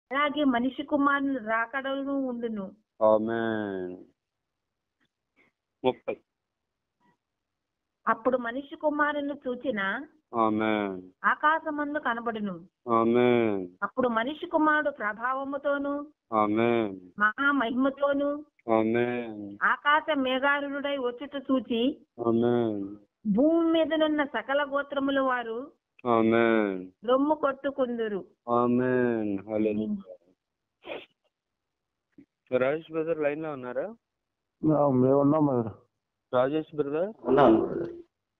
అలాగే మనిషి కుమారుని రాకడను ఉండును ఆమెన్ ముప్పై అప్పుడు మనిషి కుమారుని చూచిన ఆమెన్ ఆకాశమందు కనబడును ఆమెన్ అప్పుడు మనిషి కుమారుడు ప్రభావముతోను ఆమెన్ మహా మహిమతోను ఆమెన్ ఆకాశ మేఘారుడై వచ్చుట చూచి ఆమెన్ భూమి మీదనున్న సకల గోత్రముల వారు ఆమెన్ రొమ్ము కొట్టుకుందురు amen hallelujah Rajesh brother line లో ఉన్నారా మేము ఉన్నాం బ్రదర్ రాజేష్ బ్రదర్ ఉన్నాను brother.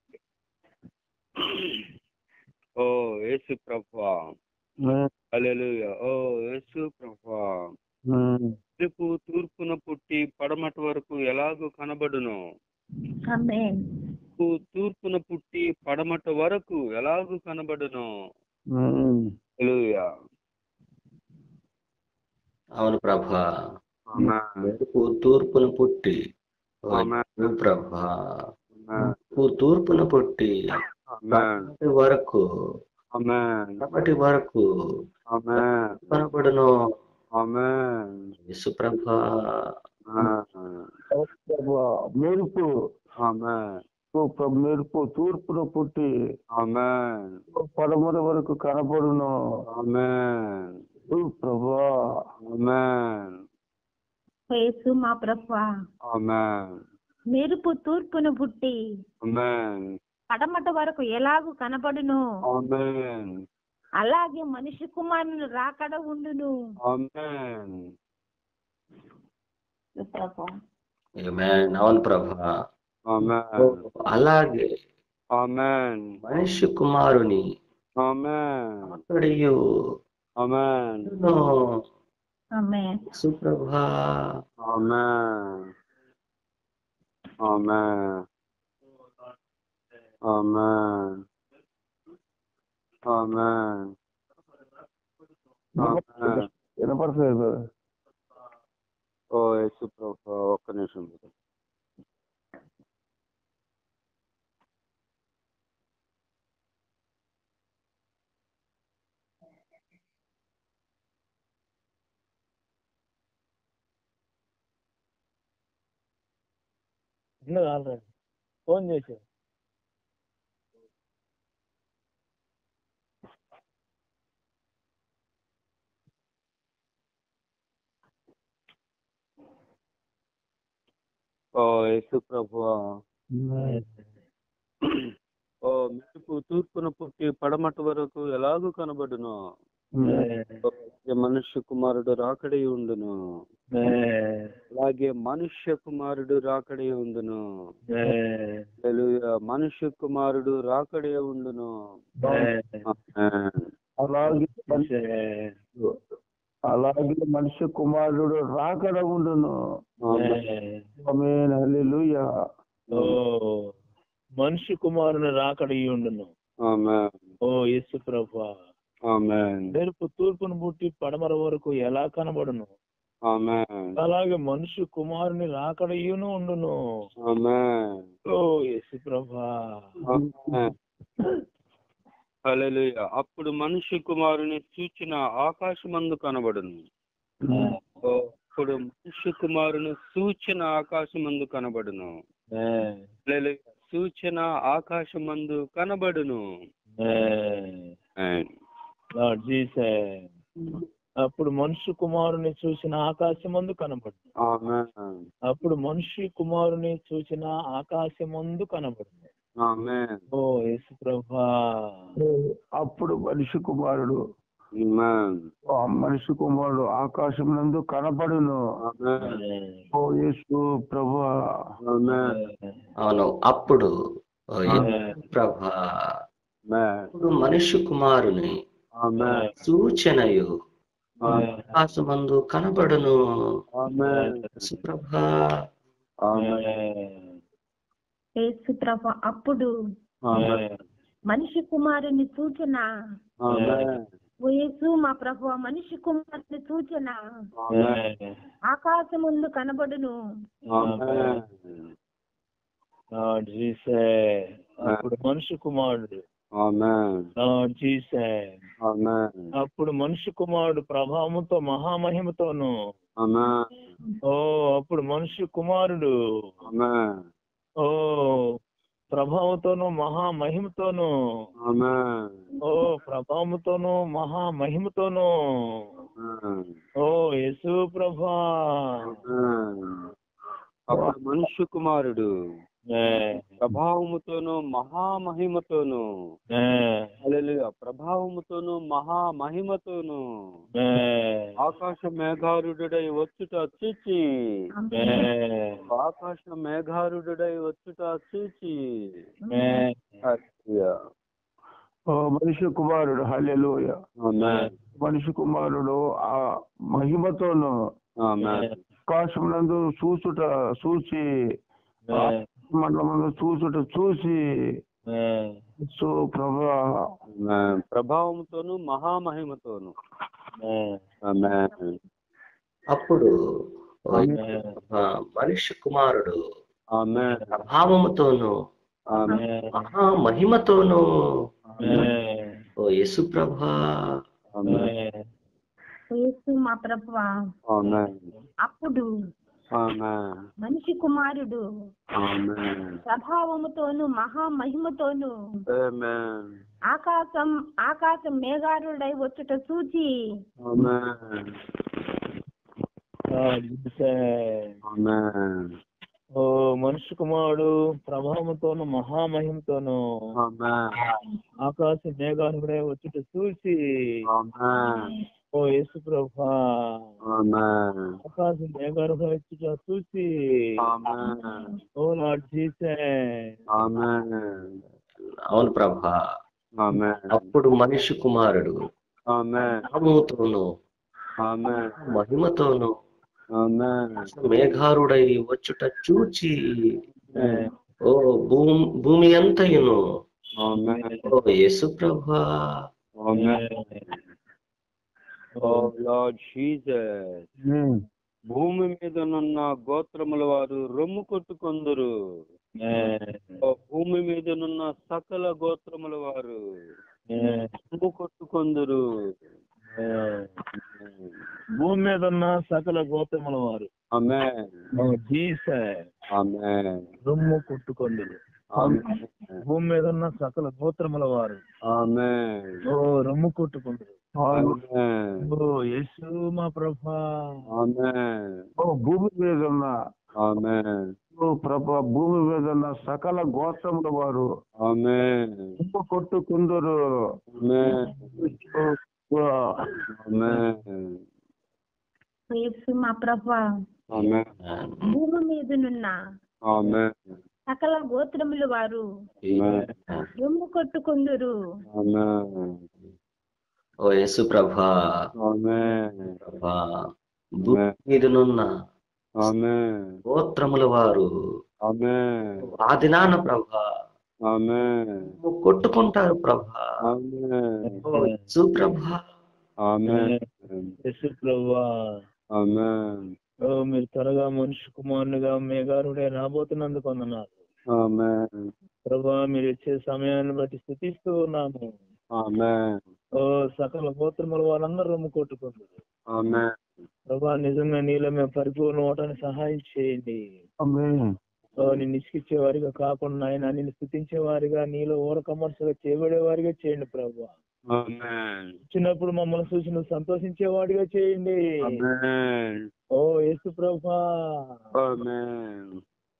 ఓ యేసు ప్రభా హల్లెలూయా ఓ యేసు ప్రభా రేపు తూర్పున పుట్టి పడమట వరకు ఎలాగో కనబడును ఆమేన్ తూ- తూర్పున పుట్టి పడమట వరకు ఎలాగూ కనబడును హల్లెలూయా అవును ప్రభా ఆమేన్ మెరుపు తూర్పున పుట్టి ఆమేన్ ప్రభా ఆమేన్ మెరుపు తూర్పున పుట్టి ఆమేన్ పడమటి వరకు ఆమేన్ పడమటి వరకు ఆమేన్ కనబడును ఆమేన్ యేసు ప్రభా ఆమేన్ మెరుపు ఆమేన్ తూ- మెరుపు తూర్పున పుట్టి ఆమేన్ పడమర వరకు కనపడును ఆమేన్ ఓ ప్రభా ఆమేన్ యేసు మా ప్రభా ఆమేన్ మెరుపు తూర్పును పుట్టి ఆమేన్ పడమట వరకు ఎలాగూ కనపడును ఆమేన్ అలాగే మనిషి కుమారుని రాకడ ఉండును ఆమేన్ ప్రభా ఆమేన్ అవును ప్రభా ఆమేన్ అలాగే ఆమేన్ మనిషి కుమారుని ఆమేన్ అక్కడియు ఆమేన్ ఆమేన్ సుప్రభా ఆమేన్ ఆమేన్ ఆమేన్ ఆమేన్ ఆమేన్ వినపడుతుంది బ్రదర్ ఓ యేసు ప్రభు ఒక్క నిమిషం brother. ఫోన్ చేసి ఓ యేసు ప్రభు ఓ మెరుపు తూర్పున పుట్టి పడమట వరకు ఎలాగూ కనబడును ఓ, మనుష్య కుమారుడు రాకడి ఉండును అలాగే మనుష్య కుమారుడు రాకడి ఉండును హల్లెలూయా. మనుష్య కుమారుడు రాకడే ఉండును ఆమేన్. అలాగే మనిషి అలాగే మనిషి కుమారుడు రాకడ ఉండును ఆమేన్. ఆమేన్ హల్లెలూయా ఓ మనిషి కుమారుని రాకడ ఉండును ఆమేన్. ఓ యేసు ప్రభా ఆమేన్. మెరుపు తూర్పును పుట్టి పడమర వరకు ఎలా కనబడును ఆమేన్. అలాగే మనిషి కుమారుని రాకడయ్యును ఉండును ఆమేన్. ఓ యేసు ప్రభా ఆమేన్. హల్లెలూయా. అప్పుడు మనుష్య కుమారుని సూచన ఆకాశమందు కనబడును ఓ, అప్పుడు మనుష్య కుమారుని సూచన ఆకాశమందు కనబడును హల్లెలూయా. సూచన ఆకాశమందు కనబడును ఆమేన్. లార్డ్ జీసస్ అప్పుడు మనుష్య కుమారుని చూసిన ఆకాశమందు కనబడు ఆమేన్. అప్పుడు మనిషి కుమారుని చూసిన ఆకాశమందు కనబడు ఆమేన్. ఓ యేసు ప్రభా అప్పుడు మనిషి కుమారుడు ఆమేన్. ఆ మనిషి కుమారుడు ఆకాశం నందు కనపడును ఆమేన్. ఓ యేసు ప్రభా ఆమేన్. అవును అప్పుడు ఓ యేసు ప్రభా ఆమేన్. అప్పుడు మనిషి కుమారుని ఆమేన్. సూచనయు ఆమేన్. ఆకాశమందు కనబడును ఆమేన్. యేసు ప్రభా ఆమేన్. యేసు ప్రభా అప్పుడు ఆమేన్. మనిషి కుమారుని సూచన ఆమేన్. ఓ యేసు మా ప్రభు మనిషి కుమారుని సూచన ఆమేన్. ఆకాశం ముందు కనబడును ఆమేన్. లార్డ్ జీసస్ అప్పుడు మనిషి కుమారుడు Amen. Lord Jesus. Amen. అప్పుడు మనుష్య కుమారుడు ప్రభావంతో మహామహిమతోను Amen. ఓ అప్పుడు మనుష్య కుమారుడు Amen. ఓ ప్రభావంతోను మహామహిమతోను Amen. ఓ ప్రభావంతోను మహామహిమతోను Amen. ఓ యేసు ప్రభా Amen. అప్పుడు మనుష్య కుమారుడు ఏ, ప్రభావముతోను మహామహిమతోను ఏ, హల్లెలూయా ప్రభావముతోను మహామహిమతోను ఏ, ఆకాశ మేఘారుడై వచ్చుట చూచి ఏ, ఆకాశ మేఘారుడై వచ్చుట చూచి ఏ, హల్లెలూయా. ఓ మనిషి కుమారుడు హల్లెలూయ ఆమేన్. మనిషి కుమారుడు ఆ మహిమతోను ఆమేన్. ఆకాశమునందు చూచుట చూసి ఏ, మండలమందు చూచుట చూసి ఏ, సో ప్రభా ఆమేన్. ప్రభావముతోను మహామహిమతోను ఏ, ఆమేన్. అప్పుడు ఓ ఆమేన్. ఆ, మనిషి కుమారుడు ఆమేన్. ప్రభావముతోను ఆమేన్. ఏ, మహా మహిమతోను ఏ, ఓ యేసు ప్రభా ఆమేన్. ఏ, యేసు మా ప్రభువా ఆమేన్. అప్పుడు ఆమేన్. మనిషి కుమారుడు ఆమేన్. ప్రభావముతోను మహామహిమతోను ఆమేన్. ఆకాశం ఆకాశం మేఘారుడై వచ్చుట చూచి ఆమేన్. Lord Jesus. ఆమేన్. ఓ మనుష్య కుమారుడు ప్రభావంతోను మహామహిమతోను ఆమేన్. ఆకాశ మేఘానుడే వచ్చుట చూసి ఆమేన్. ఓ యేసు ప్రభా ఆమేన్. ఆకాశ మేఘానుడే వచ్చుట చూసి ఆమేన్. ఓ లార్డ్ జీసస్ ఆమేన్. అవును ప్రభా ఆమేన్. అప్పుడు మనిషి కుమారుడు ఆమేన్. ప్రభావముతోను ఆమేన్. మహిమతోను ఆమేన్. మేఘారుడై వచ్చుట చూచి ఓ భూమి భూమి అంతయును ఆమేన్. ఓ యేసు ప్రభా ఆమేన్. ఓ లార్డ్ జీసస్ భూమి మీదనున్న గోత్రముల వారు రొమ్ము కొట్టుకొందురు ఓ భూమి మీదనున్న సకల గోత్రముల వారు రొమ్ము కొట్టుకొందురు భూమి మీద ఉన్న సకల గోత్రముల వారు ఆమేన్ ఓ జీసస్ ఆమేన్ రొమ్ము కొట్టుకొందురు ఆమేన్ భూమి మీద ఉన్న సకల గోత్రముల వారు ఆమేన్ ఓ రొమ్ము కొట్టుకొందురు ఆమేన్ ఓ యేసు మా ప్రభా ఆమేన్ ఓ భూమి మీద ఉన్న ఆమేన్ ఓ ప్రభా భూమి మీద ఉన్న సకల గోత్రముల వారు ఆమేన్ ఉప్పు కొట్టుకుందరు ఆమేన్ ఓ, ఆమేన్ యేసు మా ప్రభువా ఆమేన్ భూమి మీదనున్న ఆమేన్ సకల గోత్రముల వారు ఆమేన్ రొమ్ము కొట్టుకుందురు ఆమేన్ ఓ యేసు ప్రభా ఆమేన్ ప్రభా భూమి మీదనున్న ఆమేన్ గోత్రముల వారు ఆమేన్ ఆదినాన ప్రభా ఆమేన్ కొట్టుకుంటారు ప్రభా ఆమేన్ ఓ యేసు ప్రభా ఆమేన్ యేసు ప్రభా ఆమేన్ ఓ మీరు త్వరగా మనిషి కుమారునిగా మేఘారుడే రాబోతున్నందుకు వందనాలు ఆమేన్ ప్రభా మీరు ఇచ్చే సమయాన్ని బట్టి స్థుతిస్తూ ఉన్నాము ఆమేన్ ఓ సకల గోత్రముల వాళ్ళందరూ రొమ్ము కొట్టుకుంటారు ఆమేన్ ప్రభా నిజంగా నీలో మేము పరిపూర్ణ అవటానికి సహాయం చేయండి ఆమేన్. ఓ నిన్ను ఇసుకిచ్చే వారిగా కాకుండా ఆయన నిన్ను స్థుతించే వారిగా నీలో ఊరకమర్సగా చేయబడే వారిగా చేయండి ప్రభా ఆమేన్ చిన్నప్పుడు మమ్మల్ని చూసి నువ్వు సంతోషించే వాడిగా చేయండి ఆమేన్ ఓ యేసు ప్రభా ఆమేన్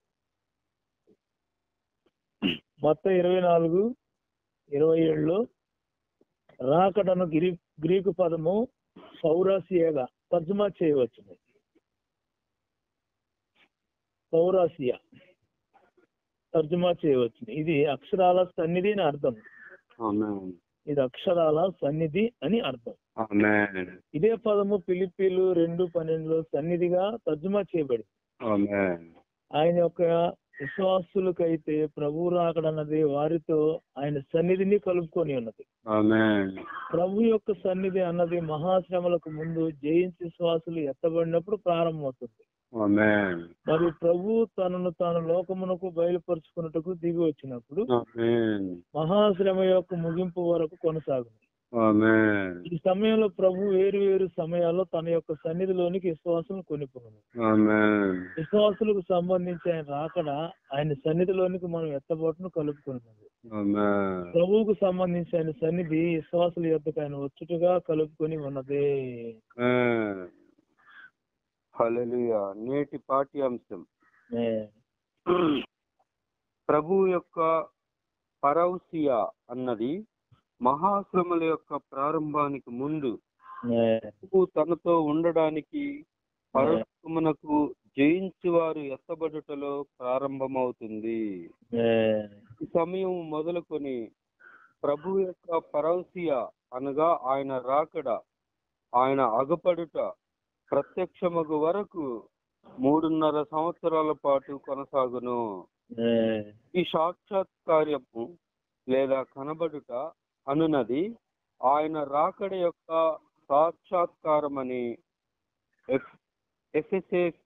మొత్తం ఇరవై నాలుగు ఇరవై ఏడులో రాకడను గ్రీ గ్రీకు పదము సౌరాసియాగా తర్జుమా చేయవచ్చు సౌరాసియా తర్జుమా చేయవచ్చు ఇది అక్షరాల సన్నిధి అని అర్థం ఆమేన్ ఇది అక్షరాల సన్నిధి అని అర్థం ఆమేన్ ఇదే పదము పిలిపిలు రెండు పన్నెండులో సన్నిధిగా తర్జుమా చేయబడింది ఆమేన్ ఆయన యొక్క విశ్వాసులకైతే ప్రభు రాకడన్నది వారితో ఆయన సన్నిధిని కలుపుకొని ఉన్నది ఆమేన్ ప్రభు యొక్క సన్నిధి అన్నది మహాశ్రమలకు ముందు జయించి శ్వాసులు ఎత్తబడినప్పుడు ప్రారంభమవుతుంది ఆమేన్ మరి ప్రభు తనను తాను లోకమునకు బయలుపరుచుకున్నట్టుకు దిగి వచ్చినప్పుడు ఆమేన్ మహాశ్రమ యొక్క ముగింపు వరకు కొనసాగును ఆమేన్ ఈ సమయంలో ప్రభు వేరు వేరు సమయాల్లో తన యొక్క సన్నిధిలోనికి విశ్వాసం కొనిపోను ఆమేన్ విశ్వాసులకు సంబంధించి ఆయన రాకడ ఆయన సన్నిధిలోనికి మనం ఎత్తబోటును కలుపుకున్నది ఆమేన్ ప్రభువుకు సంబంధించి ఆయన సన్నిధి విశ్వాసుల యొక్కకు ఆయన వచ్చుటగా కలుపుకొని ఉన్నది ఆమేన్ హల్లెలూయా నేటి పాఠ్యాంశం ప్రభు యొక్క పరౌసియా అన్నది మహాశ్రమల యొక్క ప్రారంభానికి ముందు ప్రభు తనతో ఉండడానికి పరలోకమునకు జయించి వారు ఎత్తబడుటలో ప్రారంభమవుతుంది ఈ సమయం మొదలుకొని ప్రభు యొక్క పరౌసియా అనగా ఆయన రాకడ ఆయన అగపడుట ప్రత్యక్షమగు వరకు మూడున్నర సంవత్సరాల పాటు కొనసాగును ఈ సాక్షాత్కార్యము లేదా కనబడుట అనునది ఆయన రాకడ యొక్క సాక్షాత్కారమని ఎఫ్- ఎఫెసెస్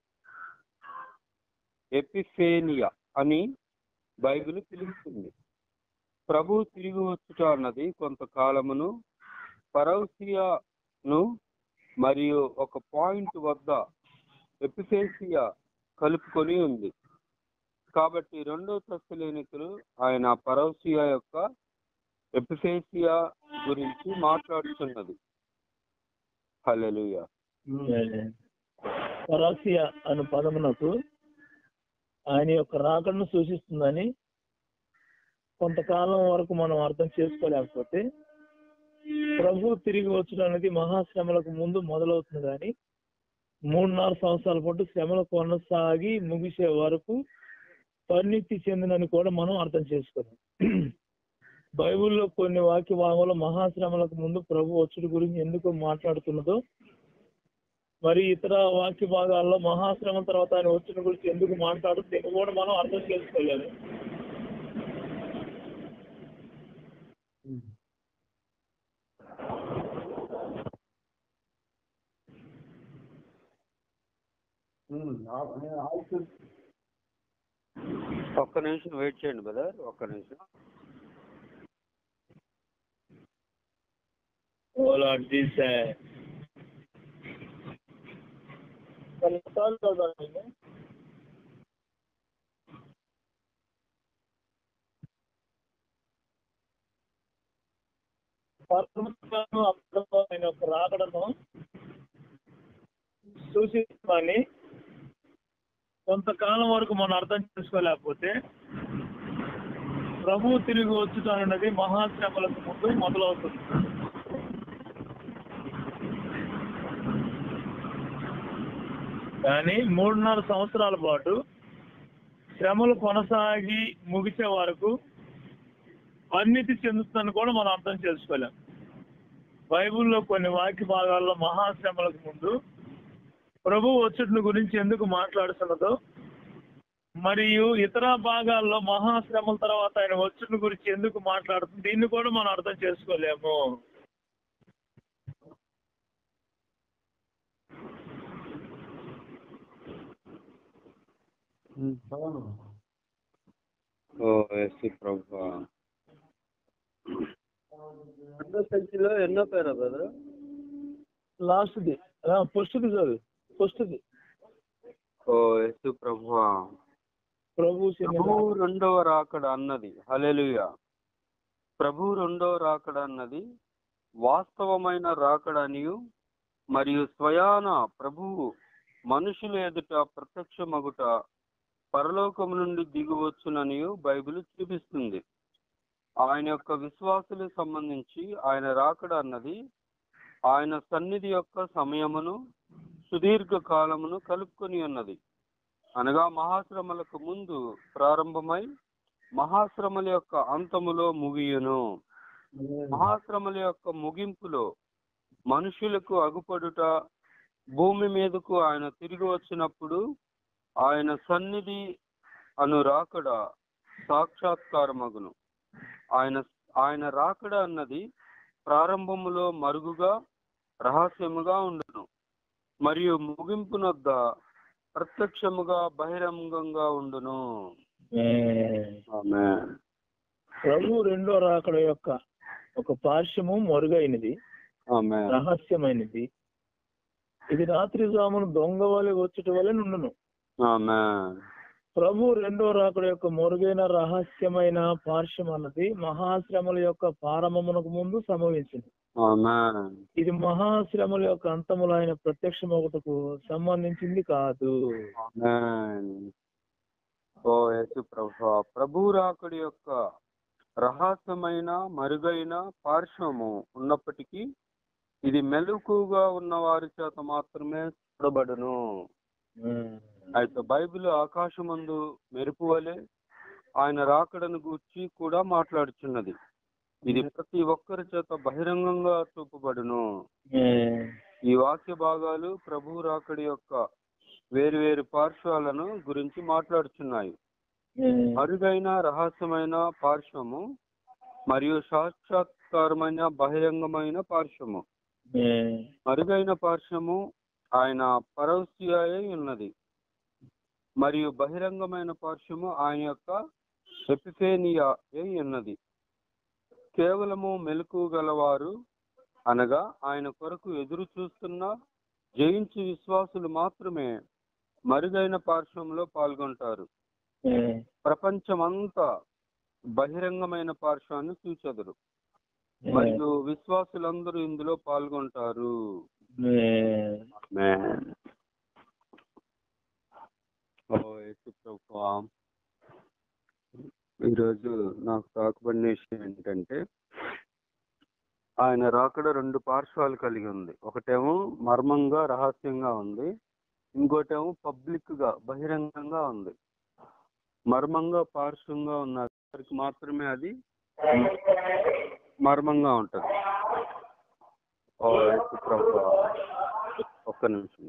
ఎపిఫేనియా అని బైబిల్ పిలుస్తుంది ప్రభు తిరిగి వచ్చుట అన్నది కొంతకాలమును పరౌసియాను మరియు ఒక పాయింట్ వద్ద ఎపిఫేసియా కలుపుకొని ఉంది కాబట్టి రెండో తస్సలేనికులు ఆయన పరౌసియా యొక్క ఎపిఫేసియా గురించి మాట్లాడుతున్నది హల్లెలూయా పరాసియా అను పదమునకు ఆయన యొక్క రాకడను సూచిస్తుందని కొంతకాలం వరకు మనం అర్థం చేసుకోలేకపోతే ప్రభు తిరిగి వచ్చడం అనేది మహాశ్రమలకు ముందు మొదలవుతుంది కానీ మూడున్నర సంవత్సరాల పాటు శ్రమలు కొనసాగి ముగిసే వరకు పరిణితి చెందినని కూడా మనం అర్థం చేసుకోవాలి బైబిల్లో కొన్ని వాక్య భాగంలో మహాశ్రమలకు ముందు ప్రభు వచ్చుడు గురించి ఎందుకు మాట్లాడుతున్నదో మరి ఇతర వాక్య భాగాల్లో మహాశ్రమం తర్వాత ఆయన వచ్చిన గురించి ఎందుకు మాట్లాడుతుంది దీన్ని కూడా మనం అర్థం చేసుకోలేదు ఒక్క నిమిషం వెయిట్ చేయండి బ్రదర్ ఒక్క నిమిషం Oh Lord Jesus. కొన్నిసార్లు చదవండి. పరమశివుడు అప్పుడు ఆయన యొక్క రాకడను సూచిస్తామని కొంతకాలం వరకు మనం అర్థం చేసుకోలేకపోతే ప్రభువు తిరిగి వచ్చుతానన్నది మహాశ్రమలకు ముందు మొదలవుతుంది కానీ మూడున్నర సంవత్సరాల పాటు శ్రమలు కొనసాగి ముగిసే వరకు పరిణితి చెందుతుందని కూడా మనం అర్థం చేసుకోలేం బైబిల్లో కొన్ని వాక్య భాగాల్లో మహాశ్రమలకు ముందు ప్రభు వచ్చుడిని గురించి ఎందుకు మాట్లాడుతున్నదో మరియు ఇతర భాగాల్లో మహాశ్రమల తర్వాత ఆయన వచ్చుడిని గురించి ఎందుకు మాట్లాడుతుంది దీన్ని కూడా మనం అర్థం చేసుకోలేము ఓ ఎస్సి ప్రభు రెండో సంచిలో ఎన్నో పేరా బ్రదర్ లాస్ట్ది ఫస్ట్ది చదువు ఫస్ట్ది ఓ ఎస్సు ప్రభు ప్రభు ప్రభు రెండవ రాకడ అన్నది హల్లెలూయా ప్రభు రెండవ రాకడ అన్నది వాస్తవమైన రాకడ అనియు మరియు స్వయాన ప్రభువు మనుషుల ఎదుట ప్రత్యక్షమగుట పరలోకము నుండి దిగువచ్చుననియు బైబిల్ చూపిస్తుంది ఆయన యొక్క విశ్వాసులకు సంబంధించి ఆయన రాకడ అన్నది ఆయన సన్నిధి యొక్క సమయమును సుదీర్ఘ కాలమును కలుపుకొని ఉన్నది అనగా మహాశ్రమలకు ముందు ప్రారంభమై మహాశ్రమల యొక్క అంతములో ముగియును మహాశ్రమల యొక్క ముగింపులో మనుషులకు అగుపడుట భూమి మీదకు ఆయన తిరిగి వచ్చినప్పుడు ఆయన సన్నిధి అను రాకడ సాక్షాత్కారమగును ఆయన ఆయన రాకడ అన్నది ప్రారంభములో మరుగుగా రహస్యముగా ఉండును మరియు ముగింపునొద్ద ప్రత్యక్షముగా బహిరంగంగా ఉండును ఆమేన్. ఆమె ప్రభు రెండో రాకడ యొక్క ఒక పార్శ్వము మొరుగైనది ఆమె రహస్యమైనది ఇది రాత్రి జామును దొంగ వలె వచ్చుట వలె నుండును ఆమె ప్రభు రెండో రాకడ యొక్క మొరుగైన రహస్యమైన పార్శ్వం అన్నది మహాశ్రమల యొక్క ప్రారంభమునకు ముందు సంభవించింది ఆమె ఇది మహాశ్రమల యొక్క అంతములు ఆయన ప్రత్యక్షమొకటకు సంబంధించింది కాదు ఆమేన్. ఓ యేసు ప్రభు ప్రభు రాకుడి యొక్క రహస్యమైన మరుగైన పార్శ్వము ఉన్నప్పటికీ ఇది మెలకుగా ఉన్న వారి చేత మాత్రమే చూడబడును అయితే బైబిల్ ఆకాశమందు మెరుపు వలె ఆయన రాకడను గూర్చి కూడా మాట్లాడుచున్నది ఇది ప్రతి ఒక్కరి చేత బహిరంగంగా చూపబడును ఈ వాక్య భాగాలు ప్రభు రాకడి యొక్క వేరువేరు పార్శ్వాలను గురించి మాట్లాడుచున్నాయి అరుగైన రహస్యమైన పార్శ్వము మరియు సాక్షాత్కారమైన బహిరంగమైన పార్శ్వము మరుగైన పార్శ్వము ఆయన పరౌస్య అయి ఉన్నది మరియు బహిరంగమైన పార్శ్వము ఆయన యొక్క ఎపిఫేనియా అయి ఉన్నది కేవలము మెలకు గలవారు అనగా ఆయన కొరకు ఎదురు చూస్తున్న జయించు విశ్వాసులు మాత్రమే మరుగైన పార్శ్వంలో పాల్గొంటారు ప్రపంచమంతా బహిరంగమైన పార్శ్వాన్ని చూచెదరు మరియు విశ్వాసులందరూ ఇందులో పాల్గొంటారు Amen. ఓ యేసు ప్రభువా, ఈరోజు నాకు తాకబడిన విషయం ఏంటంటే ఆయన రాకడ రెండు పార్శ్వాలు కలిగి ఉంది ఒకటేమో మర్మంగా రహస్యంగా ఉంది ఇంకోటేమో పబ్లిక్ గా బహిరంగంగా ఉంది మర్మంగా పార్శ్వంగా ఉన్న వారికి మాత్రమే అది మర్మంగా ఉంటది ఓ యేసు ప్రభువా, ఒక్క నిమిషం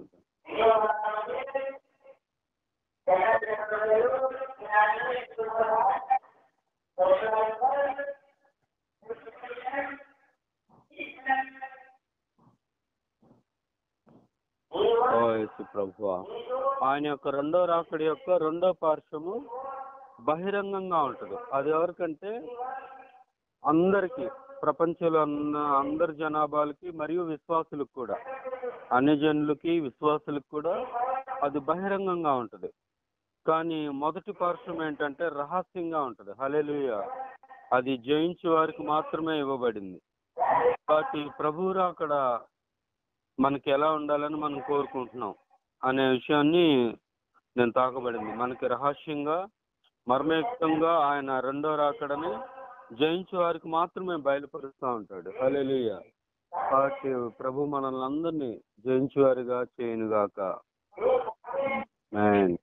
ఓ యేసు ప్రభువా ఆయన యొక్క రెండో రాకడి యొక్క రెండో పార్శ్వము బహిరంగంగా ఉంటది అది ఎవరికంటే అందరికి ప్రపంచంలో ఉన్న అందరి జనాభాలకి మరియు విశ్వాసులకు కూడా అన్ని జనులకి విశ్వాసులకు కూడా అది బహిరంగంగా ఉంటది కానీ మొదటి పార్శ్వం ఏంటంటే రహస్యంగా ఉంటది హల్లెలూయ అది జయించే వారికి మాత్రమే ఇవ్వబడింది కాబట్టి ప్రభువు అక్కడ మనకి ఎలా ఉండాలని మనం కోరుకుంటున్నాం అనే విషయాన్ని నేను తాకబడింది మనకి రహస్యంగా మర్మయుక్తంగా ఆయన రెండో రాకడని జయించే వారికి మాత్రమే బయలుపరుస్తూ ఉంటాడు హల్లెలూయ కాబట్టి ప్రభు మనల్ని అందరినీ జయించేవారిగా చేయనుగాక ఆమేన్.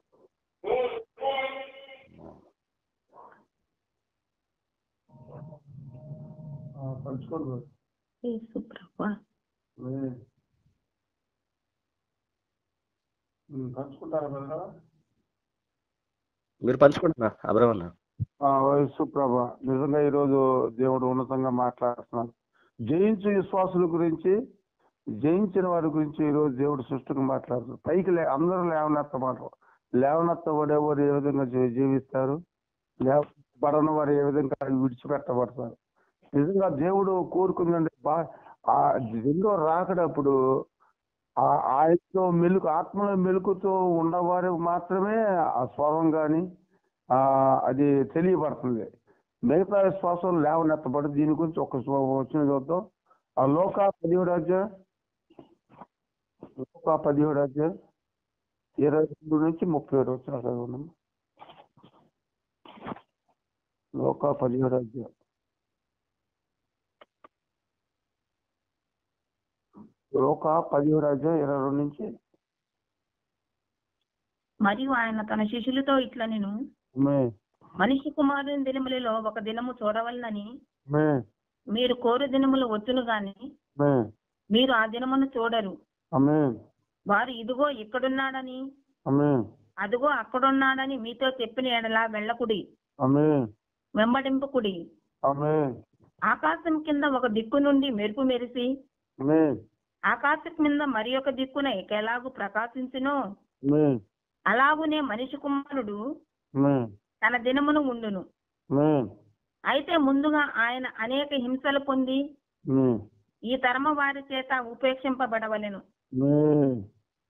పంచుకోండి యేసు ప్రభా పంచుకుంటారా బ్రదర్ మీరు పంచుకుంటున్నా అబ్రహం అన్న వయస్సు ప్రభ నిజంగా ఈరోజు దేవుడు ఉన్నతంగా మాట్లాడుతున్నాడు జయించు విశ్వాసుల గురించి జయించిన వారి గురించి ఈరోజు దేవుడు సృష్టికి మాట్లాడుతున్నాడు పైకి లే అందరూ లేవనెత్తమాట లేవనెత్తబడేవారు ఏ విధంగా జీ- జీవిస్తారు లేవబడని వారు ఏ విధంగా విడిచిపెట్టబడతారు నిజంగా దేవుడు కోరుకుందండి బా ఆ రెండో రాకడప్పుడు ఆ ఆయనతో మెలుకు ఆత్మలో మెలుకుతో ఉన్నవారు మాత్రమే ఆ స్వరం కానీ ఆ అది తెలియబడుతుంది మిగతా విశ్వాసం లేవనెత్తబడి దీని గురించి ఒక స్వ- వచ్చిన చూద్దాం ఆ లోక పదిహేడు అధ్యాయం లోక పదిహేడు అధ్యాయం ఇరవై రెండు నుంచి ముప్పై ఏడు వచ్చిన చదువున్నాం లోక పదిహేడు అధ్యాయం లోక పదిహేడు అధ్యాయం ఇరవై రెండు నుంచి మరియు ఆయన తన శిష్యులతో ఇట్లా నేను మే మనిషి కుమారుని దినములలో ఒక దినము చూడవలనని మే మీరు కోరు దినములు వచ్చును గాని మే మీరు ఆ దినమును చూడరు అమే వారు ఇదిగో ఇక్కడున్నాడని అమే అదిగో అక్కడున్నాడని మీతో చెప్పిన ఎడలా వెళ్ళకుడి అమే వెంబడింపుకుడి అమే ఆకాశం కింద ఒక దిక్కు నుండి మెరుపు మెరిసి అమే ఆకాశం కింద మరి ఒక దిక్కున ఎలాగూ ప్రకాశించునో ఆమేన్ అలాగునే మనిషి కుమారుడు ఆమేన్ తన దినమును ఉండును ఆమేన్ అయితే ముందుగా ఆయన అనేక హింసలు పొంది ఆమేన్ ఈ తరమ వారి చేత ఉపేక్షింపబడవలెను ఆమేన్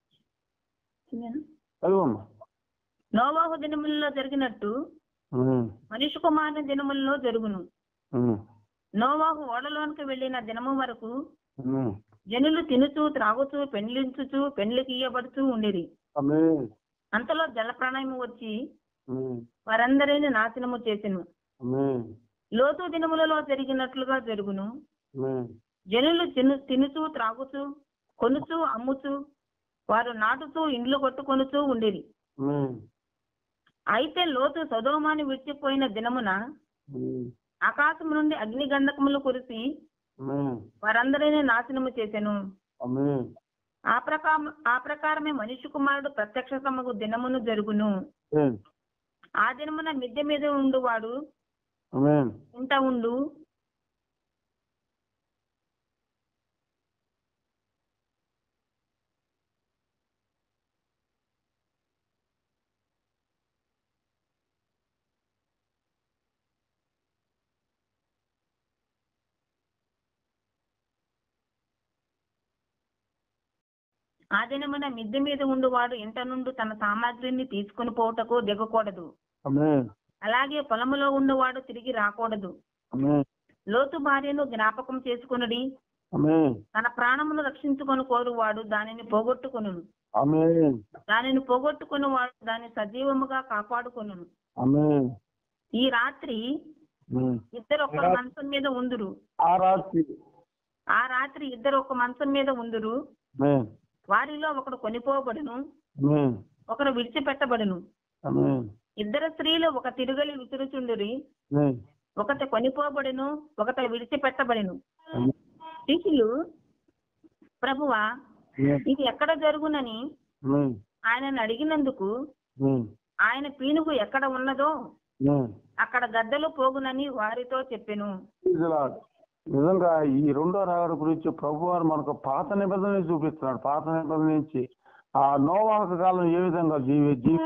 చదువమ్మా నోవాహు దినములలో జరిగినట్టు ఆమేన్ మనిషి కుమారుని దినములలో జరుగును ఆమేన్ నోవాహు ఓడలోనికి వెళ్ళిన దినము వరకు ఆమేన్ జనులు తినుచూ త్రాగుచూ పెండ్లించుచూ పెండ్లికి ఇయ్యబడుతూ ఉండిరి ఆమేన్ అంతలో జలప్రాణయము వచ్చి ఆమేన్ వారందరిని నాశనము చేసెను ఆమేన్ లోతు దినములలో జరిగినట్లుగా జరుగును ఆమేన్ జనులు తిను తినుచూ త్రాగుచూ కొనుచూ అమ్ముచూ వారు నాటుతూ ఇండ్లు కొట్టుకొనుచూ ఉండిరి ఆమేన్ అయితే లోతు సదోమాని విడిచిపోయిన దినమున ఆమేన్ ఆకాశం నుండి అగ్ని గంధకములు కురిసి ఆమేన్ వారందరినీ నాశనము చేసెను ఆమేన్ ఆ ప్రకారం ఆ ప్రకారమే మనిషి కుమారుడు ప్రత్యక్ష సమగు దినమును జరుగును ఆమేన్ ఆ దినమున మిద్దె మీద ఉండువాడు ఆమేన్ ఇంట ఉండు ఆ దినమున మిద్దె మీద ఉండువాడు ఇంట నుండి తన సామాగ్రిని తీసుకుని పోవుటకు దిగకూడదు ఆమేన్ అలాగే పొలములో ఉన్నవాడు తిరిగి రాకూడదు ఆమేన్ లోతు భార్యను జ్ఞాపకం చేసుకునడి ఆమేన్ తన ప్రాణమును రక్షించుకొని కోరువాడు దానిని పోగొట్టుకొను ఆమేన్ దానిని పోగొట్టుకుని వాడు దాన్ని సజీవముగా కాపాడుకొను ఆమేన్ ఈ రాత్రి ఆమేన్ ఇద్దరు ఒక మంచం మీద ఉందురు ఆ రాత్రి ఆ రాత్రి ఇద్దరు ఒక మంచం మీద ఉందురు ఆమేన్ వారిలో ఒకడు కొనిపోబడును ఆమేన్ ఒకడు విడిచిపెట్టబడును ఆమేన్ ఇద్దరు స్త్రీలు ఒక తిరుగలి విసురుచుండురి ఆమేన్ ఒకటి కొనిపోబడును ఒకటి విడిచిపెట్టబడును ఆమేన్ శిష్యులు ప్రభువా ఆమేన్ ఇది ఎక్కడ జరుగునని ఆమేన్ ఆయనను అడిగినందుకు ఆమేన్ ఆయన పీనుగు ఎక్కడ ఉన్నదో ఆమేన్ అక్కడ గద్దలు పోగునని వారితో చెప్పెను Praise the Lord. నిజంగా ఈ రెండో రాగడ గురించి ప్రభు వారు మనకు పాత నిబంధన చూపిస్తున్నాడు పాత నిబంధన నుంచి ఆ నోవాహక కాలం ఏ విధంగా జీవి జీవి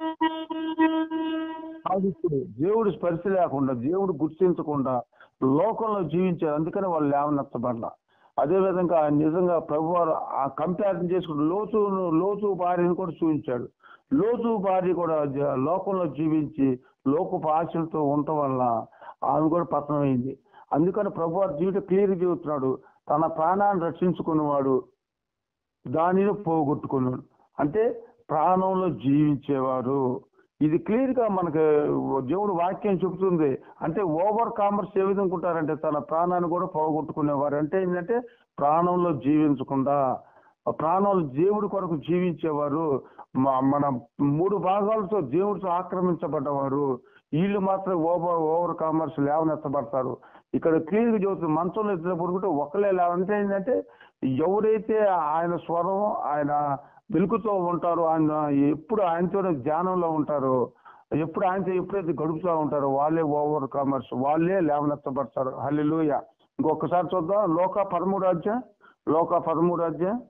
సాధిస్తూ దేవుడి స్పర్శ లేకుండా దేవుడు గుర్తించకుండా లోకంలో జీవించారు అందుకని వాళ్ళు లేవనెత్తబడ్డ అదే విధంగా నిజంగా ప్రభు వారు ఆ కంపారిజన్ చేసుకుంటూ లోతు లోతు భార్యను కూడా చూపించాడు లోతు భార్య కూడా జ- లోకంలో జీవించి లోకపు ఆశలతో ఉండటం వల్ల ఆమె కూడా పతనమైంది అందుకని ప్రభు వారు జీవితం క్లియర్ చెబుతున్నాడు తన ప్రాణాన్ని రక్షించుకున్నవాడు దానిని పోగొట్టుకున్నాడు అంటే ప్రాణంలో జీవించేవారు ఇది క్లియర్ గా మనకి దేవుడు వాక్యం చెబుతుంది అంటే ఓవర్ కామర్స్ ఏ విధంగా ఉంటారంటే తన ప్రాణాన్ని కూడా పోగొట్టుకునేవారు అంటే ఏంటంటే ప్రాణంలో జీవించకుండా ఆ ప్రాణంలో దేవుడి కొరకు జీవించేవారు మ- మన మూడు భాగాలతో దేవుడితో ఆక్రమించబడ్డవారు వీళ్ళు మాత్రం ఓవర్ ఓవర్ కామర్స్ లేవనెత్తబడతారు ఇక్కడ క్లియర్ గా చెబుతుంది మంచంలో ఇద్దరు పడుకుంటే ఒకళ్ళే లేవంటే ఏంటంటే ఎవరైతే ఆయన స్వరం ఆయన వెలుగుతో ఉంటారో ఆయన ఎప్పుడు ఆయనతోనే ధ్యానంలో ఉంటారో ఎప్పుడు ఆయనతో ఎప్పుడైతే గడుపుతూ ఉంటారో వాళ్ళే ఓవర్ కామర్స్ వాళ్ళే లేవనెత్తబడతారు హల్లెలూయా ఇంకొకసారి చూద్దాం లోక పదమూడు అధ్యాయం లోక పదమూడు అధ్యాయం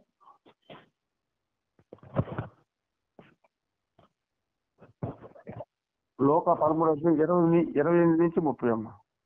లోక పదమూడు అధ్యాయం ఇరవై ని- ఇరవై ఎనిమిది నుంచి ముప్పై అమ్మ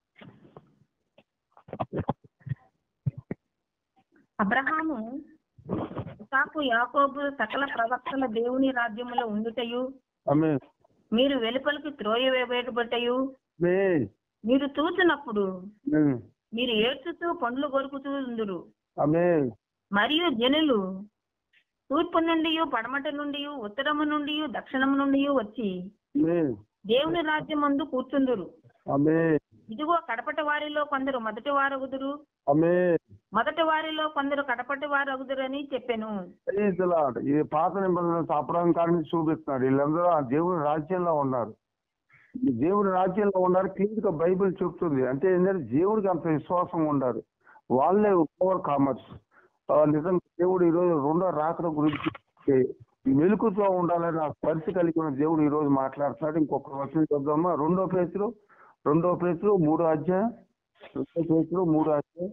అబ్రహాము ఇసాకు యాకోబు సకల ప్రవక్తల దేవుని రాజ్యములో ఉండుటయు ఆమె మీరు వెలుపలికి త్రోయవేయబట్టయు మీరు చూసినప్పుడు మీరు ఏడ్చుతూ పండ్లు కొరుకుతూ ఉందురు ఆమె మరియు జనులు తూర్పు నుండి పడమట నుండి ఉత్తరము నుండి దక్షిణము నుండి వచ్చి దేవుని రాజ్యమందు కూర్చుందురు ఆమె ఇదిగో కడపటి వారిలో కొందరు మొదటి వారగుదురు ఆమె మొదటి వారిలో కొందరు కడపటి వారగుదురు అని చెప్పాను Praise the Lord. ఈ పాత నిబంధన అపరాంకాన్ని చూపిస్తున్నాడు వీళ్ళందరూ ఆ దేవుని రాజ్యంలో ఉన్నారు ఈ దేవుని రాజ్యంలో ఉన్నారు క్లియర్ గా బైబిల్ చెప్తుంది అంటే ఏంటంటే దేవుడికి అంత విశ్వాసం ఉండాలి వాళ్ళే ఓవర్ కామర్స్ నిజంగా దేవుడు ఈరోజు రెండో రాకడ గురించి మెలుకుతో ఉండాలని ఆ స్పర్శ కలిగి ఉన్న దేవుడు ఈ రోజు మాట్లాడుతున్నాడు ఇంకొక వచనం చూద్దామా రెండో పేతులు రెండో పేతులు మూడో అధ్యాయం రెండో పేతులు మూడో అధ్యాయం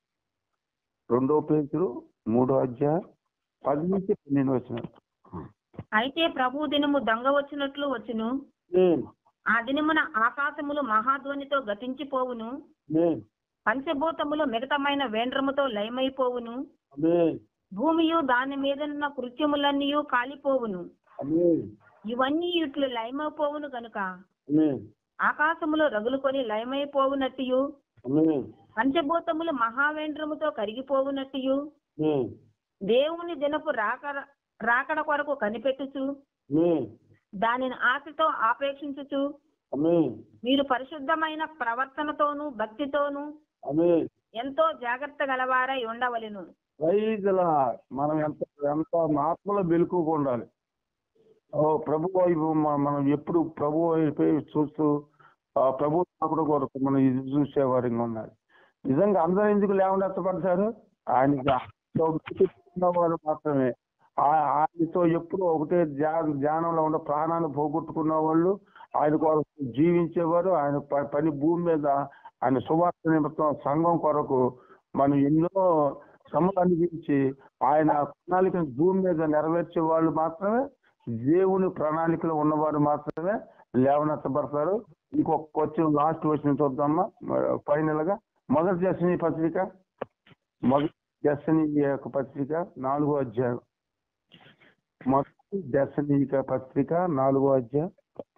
రెండో పేతులు మూడో అధ్యాయం పది నుంచి పన్నెండు వచ్చిన అయితే ప్రభు దినము దొంగ వచ్చినట్లు వచ్చును ఆమేన్. ఆ దినమున ఆకాశములు మహాధ్వనితో గతించిపోవును ఆమేన్. పంచభూతములు మిగతమైన వేండ్రముతో లయమైపోవును ఆమేన్. భూమియు దాని మీదనున్న కృత్యములన్నీ కాలిపోవును ఆమేన్. ఇవన్నీ ఇట్లు లయమైపోవును గనుక ఆమేన్. ఆకాశములో రగులుకొని లయమైపోవునట్టియు ఆమేన్. పంచభూతములు మహావేంద్రముతో కరిగిపోవునట్టియు ఆమేన్. దేవుని దినపు రాక రాకడ కొరకు కనిపెట్టుచు ఆమేన్. దానిని ఆశతో ఆపేక్షించుచు ఆమేన్. మీరు పరిశుద్ధమైన ప్రవర్తనతోనూ భక్తితోనూ ఆమేన్. ఎంతో జాగ్రత్త గలవారై ఉండవలెను రైతుల మనం ఎంత ఎంత ఆత్మలో మెలుకుగా ఉండాలి ఓ ప్రభు వైపు మ- మనం ఎప్పుడు ప్రభు వైపే చూస్తూ ఆ ప్రభు రాకడ కొరకు మనం ఇది చూసే వారిగా ఉండాలి నిజంగా అందరూ ఎందుకు లేకుండా ఎత్తపడతారు ఆయనకి వారు మాత్రమే ఆ- ఆయనతో ఎప్పుడు ఒకటే ధ్యా- ధ్యానంలో ఉన్న ప్రాణాన్ని పోగొట్టుకున్న వాళ్ళు ఆయన కొరకు జీవించేవారు ఆయన ప- పని భూమి మీద ఆయన సువార్త నిమిత్తం సంఘం కొరకు మనం ఎన్నో శ్రమలు అనుభవించి ఆయన ప్రణాళికను భూమి మీద నెరవేర్చే వాళ్ళు మాత్రమే దేవుని ప్రణాళికలో ఉన్నవారు మాత్రమే లేవనెత్తబడతారు ఇంకొక క్వశ్చన్ లాస్ట్ క్వశ్చన్ చూద్దామా ఫైనల్ గా మొదటి దర్శని పత్రిక మొదటి దర్శని యొక్క పత్రిక నాలుగో అధ్యాయం మొదటి దర్శనీక పత్రిక నాలుగో అధ్యాయం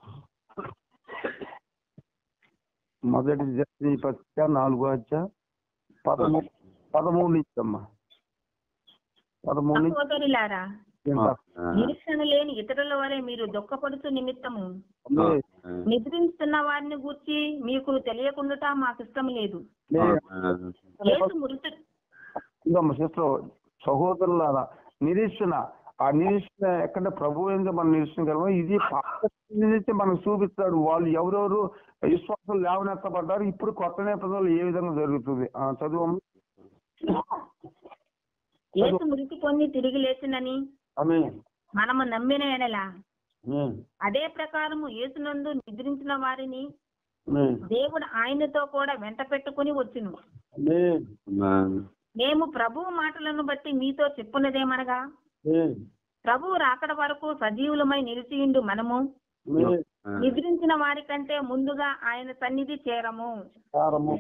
మొదటి దర్శనీ పత్రిక నాలుగో అధ్యాయం పదమూడు పదమూడు నుంచి అమ్మా పదమూడు నుంచి సహోదరులారా ఎంత? నిరీక్షణ లేని ఇతరుల వరే మీరు దుఃఖపడుతు నిమిత్తము లే- నిద్రిస్తున్న వారిని గూర్చి మీకు తెలియకుండా మాకు ఇష్టం లేదు లే- యేసు మృతు ఇదమ్మ సిస్టర్ సహోదరులారా నిరీక్షణ ఆ నిరీక్షణ ఎక్కడ ప్రభు ఏందో మనం నిరీక్షించగలమో ఇది పాత నుంచి మనకు చూపిస్తాడు వాళ్ళు ఎవరెవరు విశ్వాసం లేవనెత్తబడ్డారు ఇప్పుడు కొత్త నేపథ్యంలో ఏ విధంగా జరుగుతుంది ఆ చదువు యేసు మృతి పొంది తిరిగి లేచినని ఆమె మనము నమ్మిన ఎడల అదే ప్రకారము యేసునందు నిద్రించిన వారిని దేవుడు ఆయనతో కూడా వెంట పెట్టుకుని వచ్చును మేము ప్రభువు మాటలను బట్టి మీతో చెప్పున్నదేమనగా ప్రభువు రాకడ వరకు సజీవులమై నిలిచియుండు మనము నిద్రించిన వారి కంటే ముందుగా ఆయన సన్నిధి చేరము కారము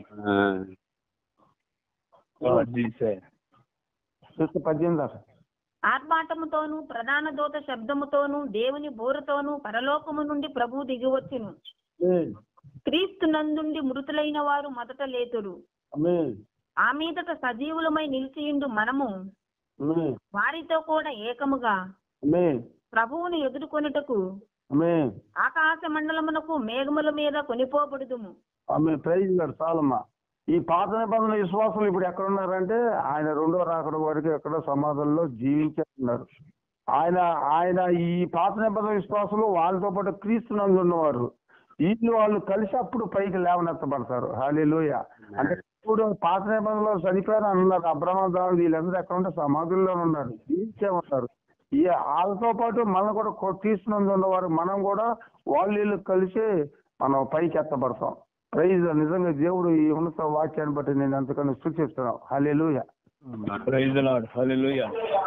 సిస్టర్ పద్దెనిమిది అట. ఆర్భాటముతోను ప్రధాన దూత శబ్దముతోను దేవుని బోరుతోను పరలోకము నుండి ప్రభువు దిగివచ్చును ఆమేన్. క్రీస్తు నందుండి మృతులైన వారు మొదట లేతురు ఆమేన్. ఆ మీదట సజీవులమై నిలిచియుండు మనము ఆమేన్. వారితో కూడా ఏకముగా ఆమేన్. ప్రభువును ఎదుర్కొనుటకు ఆమేన్. ఆకాశ మండలమునకు మేఘముల మీద కొనిపోబడుదుము ఆమె ప్రైజ్ గారు చాలమ్మా ఈ పాత నిబంధన విశ్వాసులు ఇప్పుడు ఎక్కడ ఉన్నారంటే ఆయన రెండో రాకడ వరకు ఎక్కడో సమాధుల్లో జీవించే ఉన్నారు ఆయన ఆయన ఈ పాత నిబంధన విశ్వాసులు వాళ్ళతో పాటు క్రీస్తు నందు ఉన్నవారు వీళ్ళు వాళ్ళు కలిసి అప్పుడు పైకి లేవనెత్తబడతారు హాలేలోయ అంటే ఇప్పుడు పాత నిబంధనలో చనిపోయారు అన్నారు అబ్రహ్మ దావి వీళ్ళందరూ ఎక్కడ ఉంటే సమాధుల్లో ఉన్నారు జీవించే ఉన్నారు ఈ వాళ్ళతో పాటు మనం కూడా కొ- క్రీస్తు నందు ఉన్నవారు మనం కూడా వాళ్ళు వీళ్ళు కలిసి మనం పైకి ఎత్తబడతాం ప్రైజ్ నిజంగా దేవుడు ఈ ఉన్నత వాక్యాన్ని బట్టి నేను అంతకన్నా సూచిస్తున్నాను హల్లెలూయ ప్రైజ్ లార్డ్ హల్లెలూయా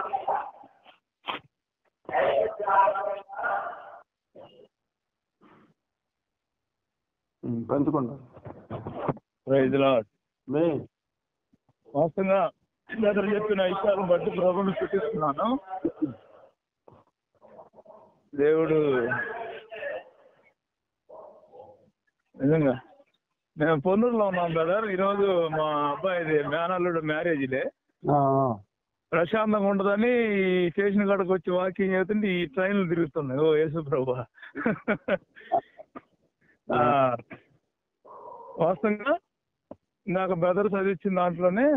ఉమ్, పంచుకుంటాం ప్రైజ్ లార్డ్ మే వాస్తవంగా ఇందాక చెప్పిన విషయాలను బట్టి ప్రభుని స్థుతిస్తున్నాను దేవుడు నిజంగా మేము పొన్నూరులో ఉన్నాం బ్రదర్ ఈరోజు మా అబ్బాయిది మేనల్లుడు మ్యారేజ్లే ఆ, ప్రశాంతంగా ఉండదని ఈ స్టేషన్ కాడకు వచ్చి వాకింగ్ చేస్తుంటే ఈ ట్రైన్లు తిరుగుతున్నాయి ఓ యేసు ప్రభు వాస్తవంగా నాకు బ్రదర్ చదివించిన దాంట్లోనే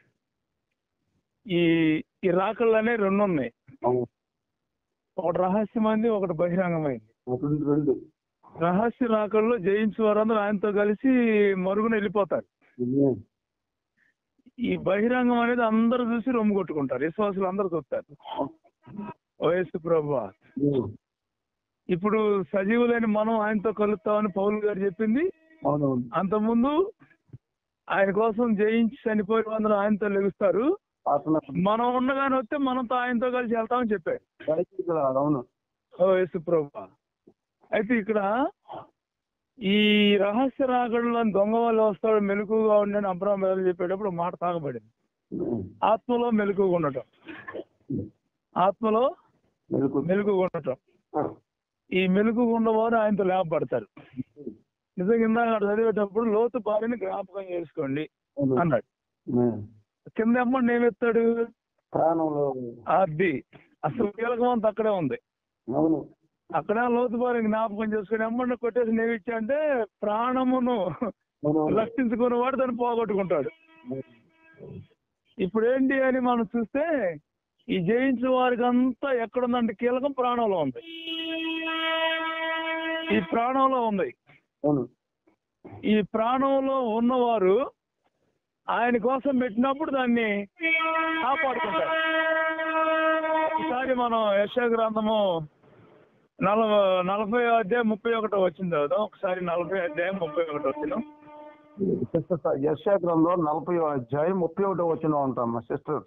ఈ ఈ రాకళ్ళనే రెండు ఉన్నాయి అవును. ఒకటి రహస్యమైంది ఒకటి బహిరంగమైంది ఒకటి రెండు రహస్య రాకల్లో జయించే వారందరూ ఆయనతో కలిసి మరుగున వెళ్ళిపోతారు మే. ఈ బహిరంగం అనేది అందరూ చూసి రొమ్ము కొట్టుకుంటారు విశ్వాసులు అందరూ చూస్తారు ఓఎస్ ప్రభు మే. ఇప్పుడు సజీవులైన మనం ఆయనతో కలుస్తామని పౌలు గారు చెప్పింది అవునవును అంతకుముందు ఆయన కోసం జయించి చనిపోయిన అందరూ ఆయనతో లెగుస్తారు పాత మనం ఉండగానే వస్తే మనతో ఆయనతో కలిసి వెళ్తామని చెప్పాడు నిబంధన అవును ఓ యేసు ప్రభు అయితే ఇక్కడ ఈ రహస్య రాకడలో దొంగ వాళ్ళు వస్తాడు మెలకుగా ఉండని అబ్రాహం బదులు చెప్పేటప్పుడు మాట తాగబడింది ఆత్మలో మెలకుగా ఉండటం ఆత్మలో మెలకు మెలకుగా ఉండటం ఈ మెలకుగా ఉన్నవారు ఆయనతో లేపబడతారు నిజంగా ఇందాక అక్కడ చదివేటప్పుడు లోతు భార్యని జ్ఞాపకం చేసుకోండి అన్నాడు కింద అమ్మని ఏమెత్తాడు ప్రాణంలో అది అసలు కీలకం అంతా అక్కడే ఉంది అవును అక్కడ లోతు భార్య జ్ఞాపకం చేసుకుని అమ్మని కొట్టేసి నేమిచ్చా అంటే ప్రాణమును అవును రక్షించుకున్న వాడు దాన్ని పోగొట్టుకుంటాడు ఇప్పుడు ఏంటి అని మనం చూస్తే ఈ జయించిన వారికి అంతా ఎక్కడుందంటే కీలకం ప్రాణంలో ఉంది ఈ ప్రాణంలో ఉంది అవును ఈ ప్రాణంలో ఉన్నవారు ఆయన కోసం పెట్టినప్పుడు దాన్ని కాపాడుకుంటారు ఈసారి మనం యశ గ్రంథము నలభై నలభై అధ్యాయం ముప్పై ఒకటో వచ్చింది కదా ఒకసారి నలభై అధ్యాయం ముప్పై ఒకటో వచ్చిన సిస్టర్ యశా గ్రంథం నలభై అధ్యాయం ముప్పై ఒకటో వచ్చిన ఉంటామ్మా సిస్టర్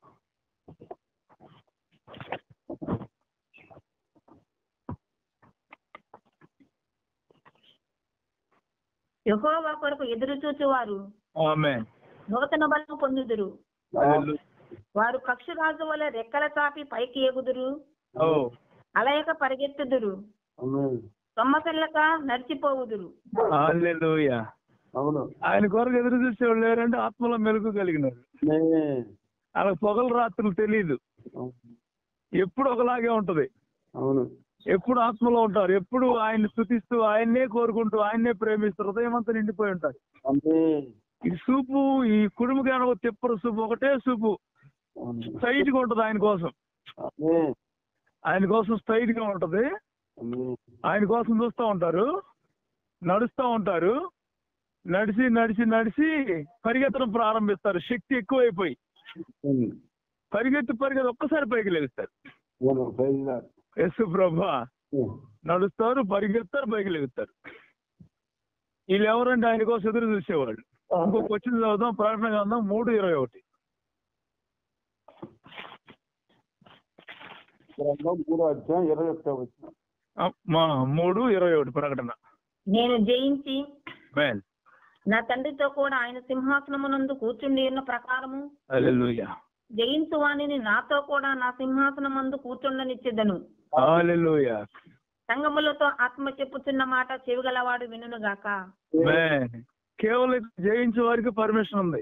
యెహోవా కొరకు ఎదురు చూచువారు ఆమె నూతన బలం పొందుదురు వారు పక్షిరాజు వలె రెక్కల చాపి పైకి ఎగుదురు ఓ అలయక పరిగెత్తుదురు సొమ్మసిల్లక నడిచిపోవుదురు హల్లెలూయా అవును ఆయన కొరకు ఎదురు చూసేవాళ్ళు లేరంటే ఆత్మలో మెలుగు కలిగినారు వాళ్ళకి పొగలు రాత్రులు తెలియదు ఎప్పుడు ఒకలాగే ఉంటది అవును ఎప్పుడు ఆత్మలో ఉంటారు ఎప్పుడు ఆయన్ని స్థుతిస్తూ ఆయన్నే కోరుకుంటూ ఆయన్నే ప్రేమిస్తూ హృదయం అంతా నిండిపోయి ఉంటారు ఈ సూపు ఈ కుడుముకి అనగా తిప్పరు సూపు ఒకటే సూపు స్ట్రైట్ గా ఉంటది ఆయన కోసం ఆయన కోసం స్ట్రైట్ గా ఉంటది ఆయన కోసం చూస్తూ ఉంటారు నడుస్తూ ఉంటారు నడిచి నడిచి నడిచి పరిగెత్తడం ప్రారంభిస్తారు శక్తి ఎక్కువైపోయి పరిగెత్తి పరిగెత్తి ఒక్కసారి పైకి లేస్తారు యశు ప్రభా నడుస్తారు పరిగెత్తారు పైకి లేగుతారు వీళ్ళు ఎవరంటే ఆయన కోసం ఎదురు చూసేవాళ్ళు ఇంకొక వచ్చిన చదువుదాం ప్రకటన గ్రంథం మూడు ఇరవై ఒకటి గ్రంథం మూడో అధ్యాయం ఇరవై ఒకటో వచ్చిన ఆ, మా మూడు ఇరవై ఒకటి ప్రకటన నేను జయించి మేన్ నా తండ్రితో కూడా ఆయన సింహాసనమునందు కూర్చుండి ఉన్న ప్రకారము హల్లెలూయా జయించు వాణిని నాతో కూడా నా సింహాసనమందు కూర్చుండనిచ్చేదను హల్లెలూయా సంగములతో ఆత్మ చెప్పుచున్న మాట చెవిగలవాడు వినుగాక మేన్ కేవలం జయించే వారికి పర్మిషన్ ఉంది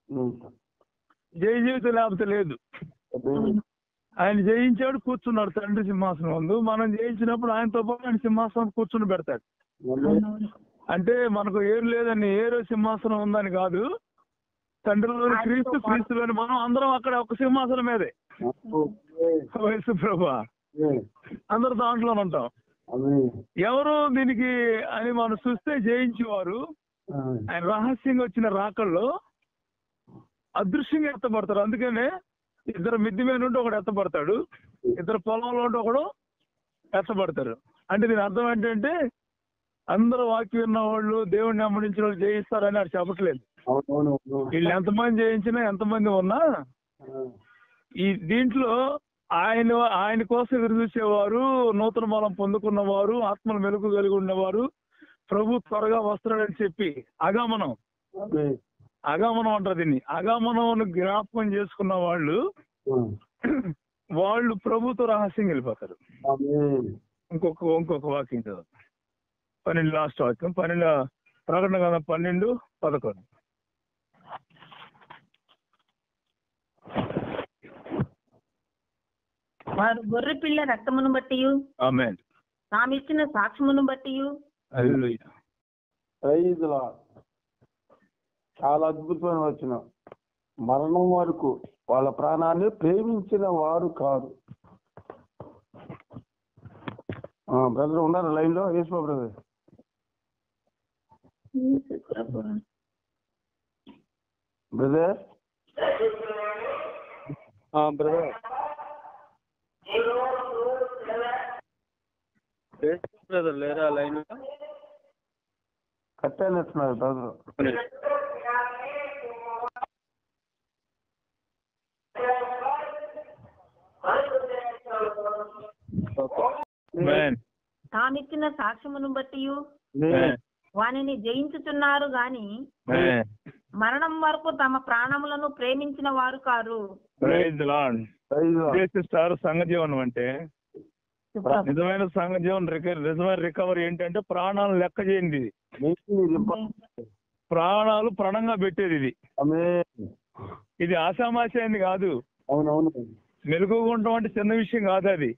జయ జీవితం లేకపోతే లేదు ఆయన జయించాడు కూర్చున్నాడు తండ్రి సింహాసనం ముందు మనం జయించినప్పుడు ఆయనతో పాటు ఆయన సింహాసనం కూర్చుని పెడతాడు అంటే మనకు ఏరు లేదని ఏరో సింహాసనం ఉందని కాదు తండ్రిలోని క్రీస్తు క్రీస్తులోని మనం అందరం అక్కడ ఒక సింహాసనం మీదే వయసు ప్రభా అందరు దాంట్లోనే ఉంటాం ఎవరు దీనికి అని మనం చూస్తే జయించేవారు ఆయన రహస్యంగా వచ్చిన రాకల్లో అదృశ్యంగా ఎత్తపడతారు అందుకనే ఇద్దరు మిద్ది మీద ఉంటే ఒకడు ఎత్తపడతాడు ఇద్దరు పొలంలో ఉంటే ఒకడు ఎత్తపడతారు అంటే దీని అర్థం ఏంటంటే అందరూ వాక్యం విన్న వాళ్ళు దేవుడిని అమ్మడించిన వాళ్ళు జయిస్తారని అది చెప్పట్లేదు వీళ్ళు ఎంతమంది జయించినా ఎంతమంది ఉన్నా ఈ దీంట్లో ఆయన ఆయన కోసం ఎదురు చూసేవారు నూతన బలం పొందుకున్నవారు ఆత్మను మెలుగు కలిగి ఉన్నవారు ప్రభు త్వరగా వస్తాడని చెప్పి అగమనం అగమనం అంటారు దీన్ని అగమనం జ్ఞాపకం చేసుకున్న వాళ్ళు వాళ్ళు ప్రభుతో రహస్యం వెళ్ళిపోతారు ఇంకొక ఇంకొక వాక్యం కదా పన్నెండు లాస్ట్ వాక్యం పన్నెండు ప్రకటన కదా పన్నెండు పదకొండు వారు గొర్రె పిల్ల రక్తమును బట్టి ఆమె తామిచ్చిన సాక్ష్యమును బట్టి ప్రైజ్ లా చాలా అద్భుతమైన వచ్చిన మరణం వరకు వాళ్ళ ప్రాణాన్ని ప్రేమించిన వారు కారు బ్రదర్ ఉన్నారు లైన్ లో Yesu brother brother brother brother లేరా లైన్ కట్ అయినట్టున్నారు బ్రదర్ ఆమేన్ తామిచ్చిన సాక్ష్యమును బట్టి ఆమేన్ వానిని జయించుచున్నారు గాని ఆమేన్ మరణం వరకు తమ ప్రాణములను ప్రేమించిన వారు కారు ప్రైజ్ లార్డ్ ఉద్దేశిస్తారు సంఘజీవనం అంటే నిజమైన సంఘజీవనం రిక- నిజమైన రికవరీ ఏంటంటే ప్రాణాలను లెక్క చేయండి ఇది ప్రాణాలు ప్రణంగా పెట్టేది ఇది ఇది ఆశామాషాయింది కాదు అవునవును మెలుగుకుంటాం అంటే చిన్న విషయం కాదు అది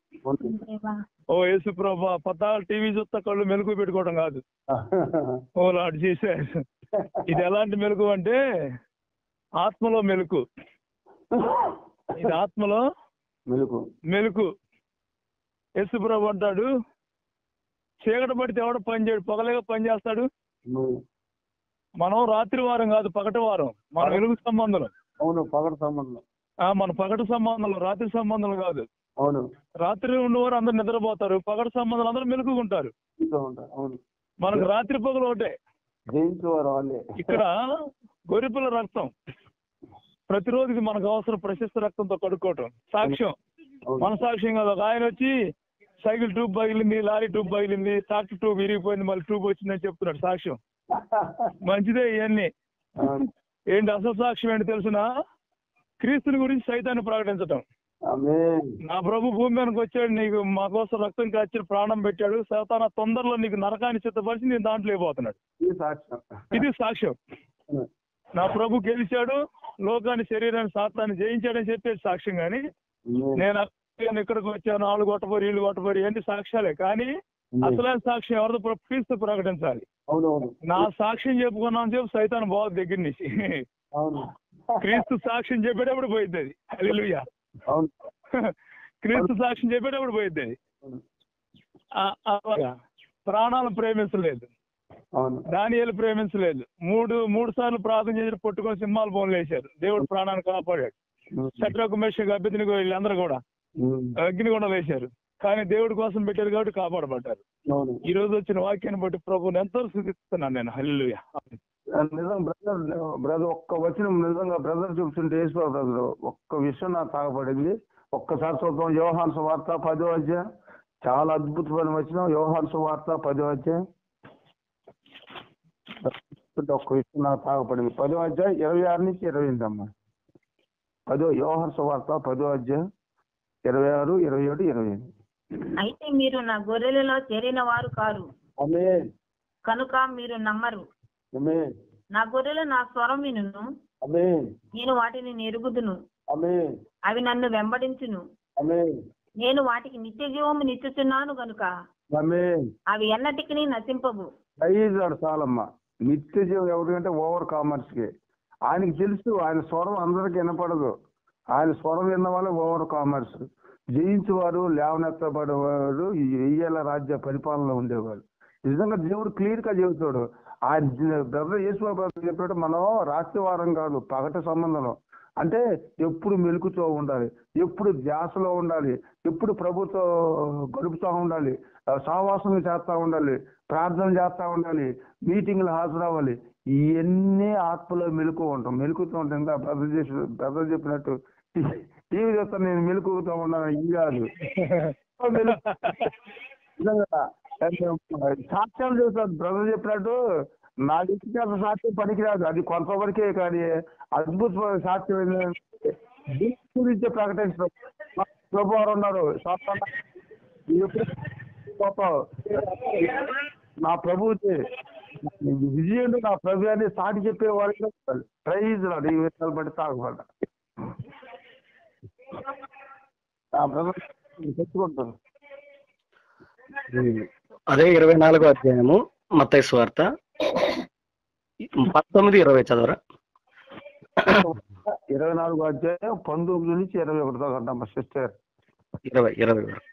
ఓ యేసు ప్రభా పద్నాలుగు టీవీ చూస్తా కళ్ళు మెలుగు పెట్టుకోవడం కాదు ఓ లాడ్ చేసే ఇది ఎలాంటి మెలుగు అంటే ఆత్మలో మెలుకు ఇది ఆత్మలో మెలకు మెలుకు యేసు ప్రభు అంటాడు చీకటి పడితే ఎవడ పని చేయడు పొగలేగా పని చేస్తాడు మనం రాత్రి వారం కాదు పగటి వారం మన వెలుగు సంబంధం అవును పగటి సంబంధం ఆ, మన పగటి సంబంధాలు రాత్రి సంబంధాలు కాదు అవును రాత్రి ఉండేవారు అందరు నిద్రపోతారు పగటి సంబంధాలు అందరూ మెలుగుకుంటారు ఇంకా ఉంటా. అవును మనకు రాత్రి పగలు ఒకటే జయించేవారు వాళ్ళే ఇక్కడ గొర్రెపిల్ల రక్తం ప్రతిరోజుకి మనకు అవసరం ప్రశస్త రక్తంతో కడుక్కోవటం సాక్ష్యం మన సాక్ష్యం కాదు ఒక ఆయన వచ్చి సైకిల్ ట్యూబ్ పగిలింది లారీ ట్యూబ్ పగిలింది ట్రాక్టర్ ట్యూబ్ విరిగిపోయింది మళ్ళీ ట్యూబ్ వచ్చిందని చెప్తున్నాడు సాక్ష్యం మంచిదే ఇవన్నీ అవును. ఏంటి అసలు సాక్ష్యం ఏంటి తెలుసునా క్రీస్తుని గురించి సైతాన్ని ప్రకటించటం ఆమేన్. నా ప్రభు భూమి మీదకి వచ్చాడు నీకు మా కోసం రక్తం కాచి ప్రాణం పెట్టాడు సైతాన తొందరలో నీకు నరకాన్ని సిద్ధపరిచి నేను దాంట్లో అయిపోతున్నాడు ఇది సాక్ష్యం ఇది సాక్ష్యం అవును. నా ప్రభు గెలిచాడు లోకాన్ని శరీరాన్ని సాతాన్ని జయించాడని చెప్పేది సాక్ష్యం కానీ ఆమేన్. నేను అక్కడికి నేను ఇక్కడికి వచ్చాను వాళ్ళు కొట్టబోరు వీళ్ళు కొట్టబోరు ఇవన్నీ సాక్ష్యాలే కానీ అసలైన సాక్ష్యం ఎవరితో ప్ర- క్రీస్తు ప్రకటించాలి అవునవును నా సాక్ష్యం చెప్పుకున్నాను చెప్పి సైతాన్ బాగు దగ్గర నుంచి అవును క్రీస్తు సాక్ష్యం చెప్పేటప్పుడు పోయింది అది హల్లెలూయా. అవును క్రీస్తు సాక్ష్యం చెప్పేటప్పుడు పోయింది అది ఆ- అలాగా ప్రాణాలను ప్రేమించలేదు అవును దానియేలు ప్రేమించలేదు మూడు మూడు సార్లు ప్రార్థన చేసి పట్టుకొని సింహాలు బోన్లు వేశారు దేవుడు ప్రాణాన్ని కాపాడాడు శత్రుకు మేషకు అభ్యర్థిని వీళ్ళందరూ కూడా ఉమ్. అగ్ని కూడా వేశారు కానీ దేవుడి కోసం పెట్టారు కాబట్టి కాపాడబడ్డారు అవును ఈ రోజు వచ్చిన వాక్యాన్ని బట్టి ప్రభుని ఎంతో స్థుతిస్తున్నాను నేను హల్లుయ నిజం బ్రదర్ బ్రదర్ ఒక్క వచనం నిజంగా బ్రదర్ చెప్తుంటే వేసుకో బ్రదర్ ఒక్క విషయం నాకు తాగపడింది ఒక్కసారి చూద్దాం యోహాన్ వార్త పదో అధ్యాయం చాలా అద్భుతమైన వచనం యోహాన్ వార్త పదో అధ్యాయం చెప్తుంటే ఒక్క విషయం నాకు తాగపడింది పదో అధ్యాయం ఇరవై ఆరు నుంచి ఇరవై ఎనిమిది అమ్మా పదో యోహాన్ వార్త పదో అధ్యాయం ఇరవై ఆరు ఇరవై ఏడు ఇరవై ఎనిమిది అయితే మీరు నా గొర్రెలలో చేరిన వారు కారు అమే కనుక మీరు నమ్మరు అమే నా గొర్రెలు నా స్వరం వినును అమే నేను వాటిని నెరుగుదును అమే అవి నన్ను వెంబడించును అమే నేను వాటికి నిత్య జీవము నిచ్చుచున్నాను గనుక అమే అవి ఎన్నటికి నశింపవు ఐదాడు చాలమ్మా నిత్య జీవం ఎవరికంటే ఓవర్ కామర్స్ కి ఆయనకి తెలుసు ఆయన స్వరం అందరికి వినపడదు ఆయన స్వరం విన్న వాళ్ళే ఓవర్ కామర్స్ జయించేవారు లేవనెత్తబడేవారు ఈ వెయ్యేళ్ళ రాజ్య పరిపాలనలో ఉండేవారు నిజంగా దేవుడు క్లియర్ గా చెబుతాడు ఆయన బ్రదర్ యేసు బ్రదర్ చెప్పాడు మనం రాత్రి వారం కాదు పగటి సంబంధం అంటే ఎప్పుడు మెలుకుతూ ఉండాలి ఎప్పుడు ధ్యాసలో ఉండాలి ఎప్పుడు ప్రభుతో గడుపుతూ ఉండాలి ఆ, సహవాసం చేస్తా ఉండాలి ప్రార్థన చేస్తా ఉండాలి మీటింగ్లు హాజరవ్వాలి ఇవన్నీ ఆత్మలో మెలుకు ఉంటాం మెలుకుతూ ఉంటాం ఇంకా బ్రదర్ చేసి బ్రదర్ చెప్పినట్టు టీవీ చూస్తా నేను మెలుకుతూ ఉన్నాను ఇది కాదు నిజంగా సాక్ష్యాలు చూస్తాను బ్రదర్ చెప్పినట్టు నా దృష్టికి అంత సాక్ష్యం పనికిరాదు అది కొంతవరకే కానీ అద్భుతమైన సాక్ష్యం ఏంటంటే దేవుని గురించి ప్రకటించడం మా ప్రభు వారు ఉన్నారు సాతాను ఎప్పుడు పాపం నా ప్రభువుతే విజయుడు నా ప్రభు అని సాటి చెప్పే వారికి ప్రైజ్ రాదు ఈ విషయాలు బట్టి తాగబడ్డా ఆ బ్రదర్ తెచ్చుకుంటాను అదే ఇరవై నాలుగో అధ్యాయము మత్తయి స్వార్త పంతొమ్మిది ఇరవై చదవరా ఇరవై నాలుగు అధ్యాయం పంతొమ్మిది నుంచి ఇరవై ఒకటి దాకా అంటమ్మా సిస్టర్ ఇరవై ఇరవై వరకు.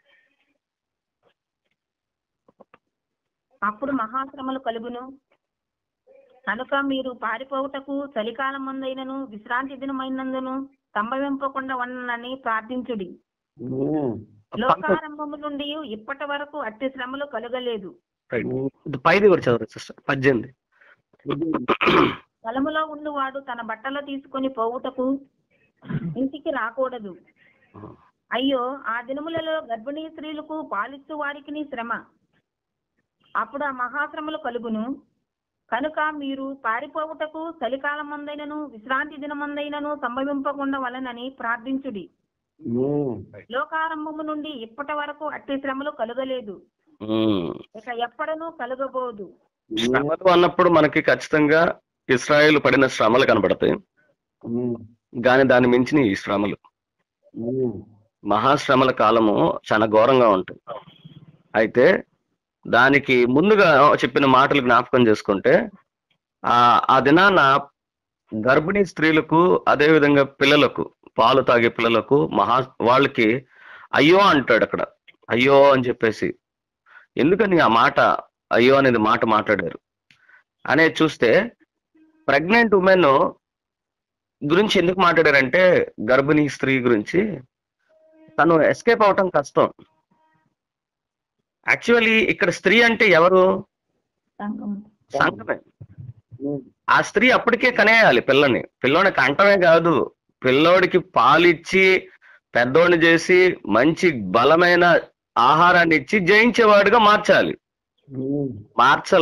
అప్పుడు మహాశ్రమలు కలుగును కనుక మీరు పారిపోవుటకు చలికాలం మందైనను విశ్రాంతి దినమైనందును సంభవింపకుండా ఉండనని ప్రార్థించుడి లోకారంభము నుండి ఇప్పటి వరకు అట్టి శ్రమలు కలగలేదు రైట్ ఇది పైది కూడా చదవరా సిస్టర్ పద్దెనిమిది పొలములో ఉండువాడు తన బట్టలు తీసుకొని పోవుటకు ఇంటికి రాకూడదు అయ్యో ఆ దినములలో గర్భిణీ స్త్రీలకు పాలిచ్చు వారికి శ్రమ అప్పుడు ఆ మహాశ్రమలు కలుగును కనుక మీరు పారిపోవుటకు చలికాలమందైనను విశ్రాంతి దినమందైనను సంభవింపకుండా వలనని ప్రార్థించుడి ఉమ్. లోకారంభము నుండి ఇప్పటి వరకు అట్టి శ్రమలు కలుగలేదు ఉమ్. ఇక ఎప్పడనూ కలుగబోదు శ్రమలు అన్నప్పుడు మనకి ఖచ్చితంగా ఇస్రాయేల్ పడిన శ్రమలు కనబడతాయి ఉమ్. కానీ దాని మించిన ఈ శ్రమలు ఉమ్. మహాశ్రమల కాలము చాలా ఘోరంగా ఉంటుంది అయితే దానికి ముందుగా చెప్పిన మాటలు జ్ఞాపకం చేసుకుంటే ఆ ఆ దినాన గర్భిణీ స్త్రీలకు అదే విధంగా పిల్లలకు పాలు తాగే పిల్లలకు మహా వాళ్ళకి అయ్యో అంటాడు అక్కడ అయ్యో అని చెప్పేసి ఎందుకని ఆ మాట అయ్యో అనేది మాట మాట్లాడారు అనేది చూస్తే ప్రెగ్నెంట్ ఉమెన్ గురించి ఎందుకు మాట్లాడారంటే గర్భిణీ స్త్రీ గురించి తను ఎస్కేప్ అవటం కష్టం యాక్చువల్లీ ఇక్కడ స్త్రీ అంటే ఎవరు సంఘం. సంఘమే ఉమ్. ఆ స్త్రీ అప్పటికే కనేయాలి పిల్లని పిల్లోని కంటమే కాదు పిల్లోడికి పాలిచ్చి పెద్దోడిని చేసి మంచి బలమైన ఆహారాన్ని ఇచ్చి జయించేవాడుగా మార్చాలి ఉమ్. మార్చల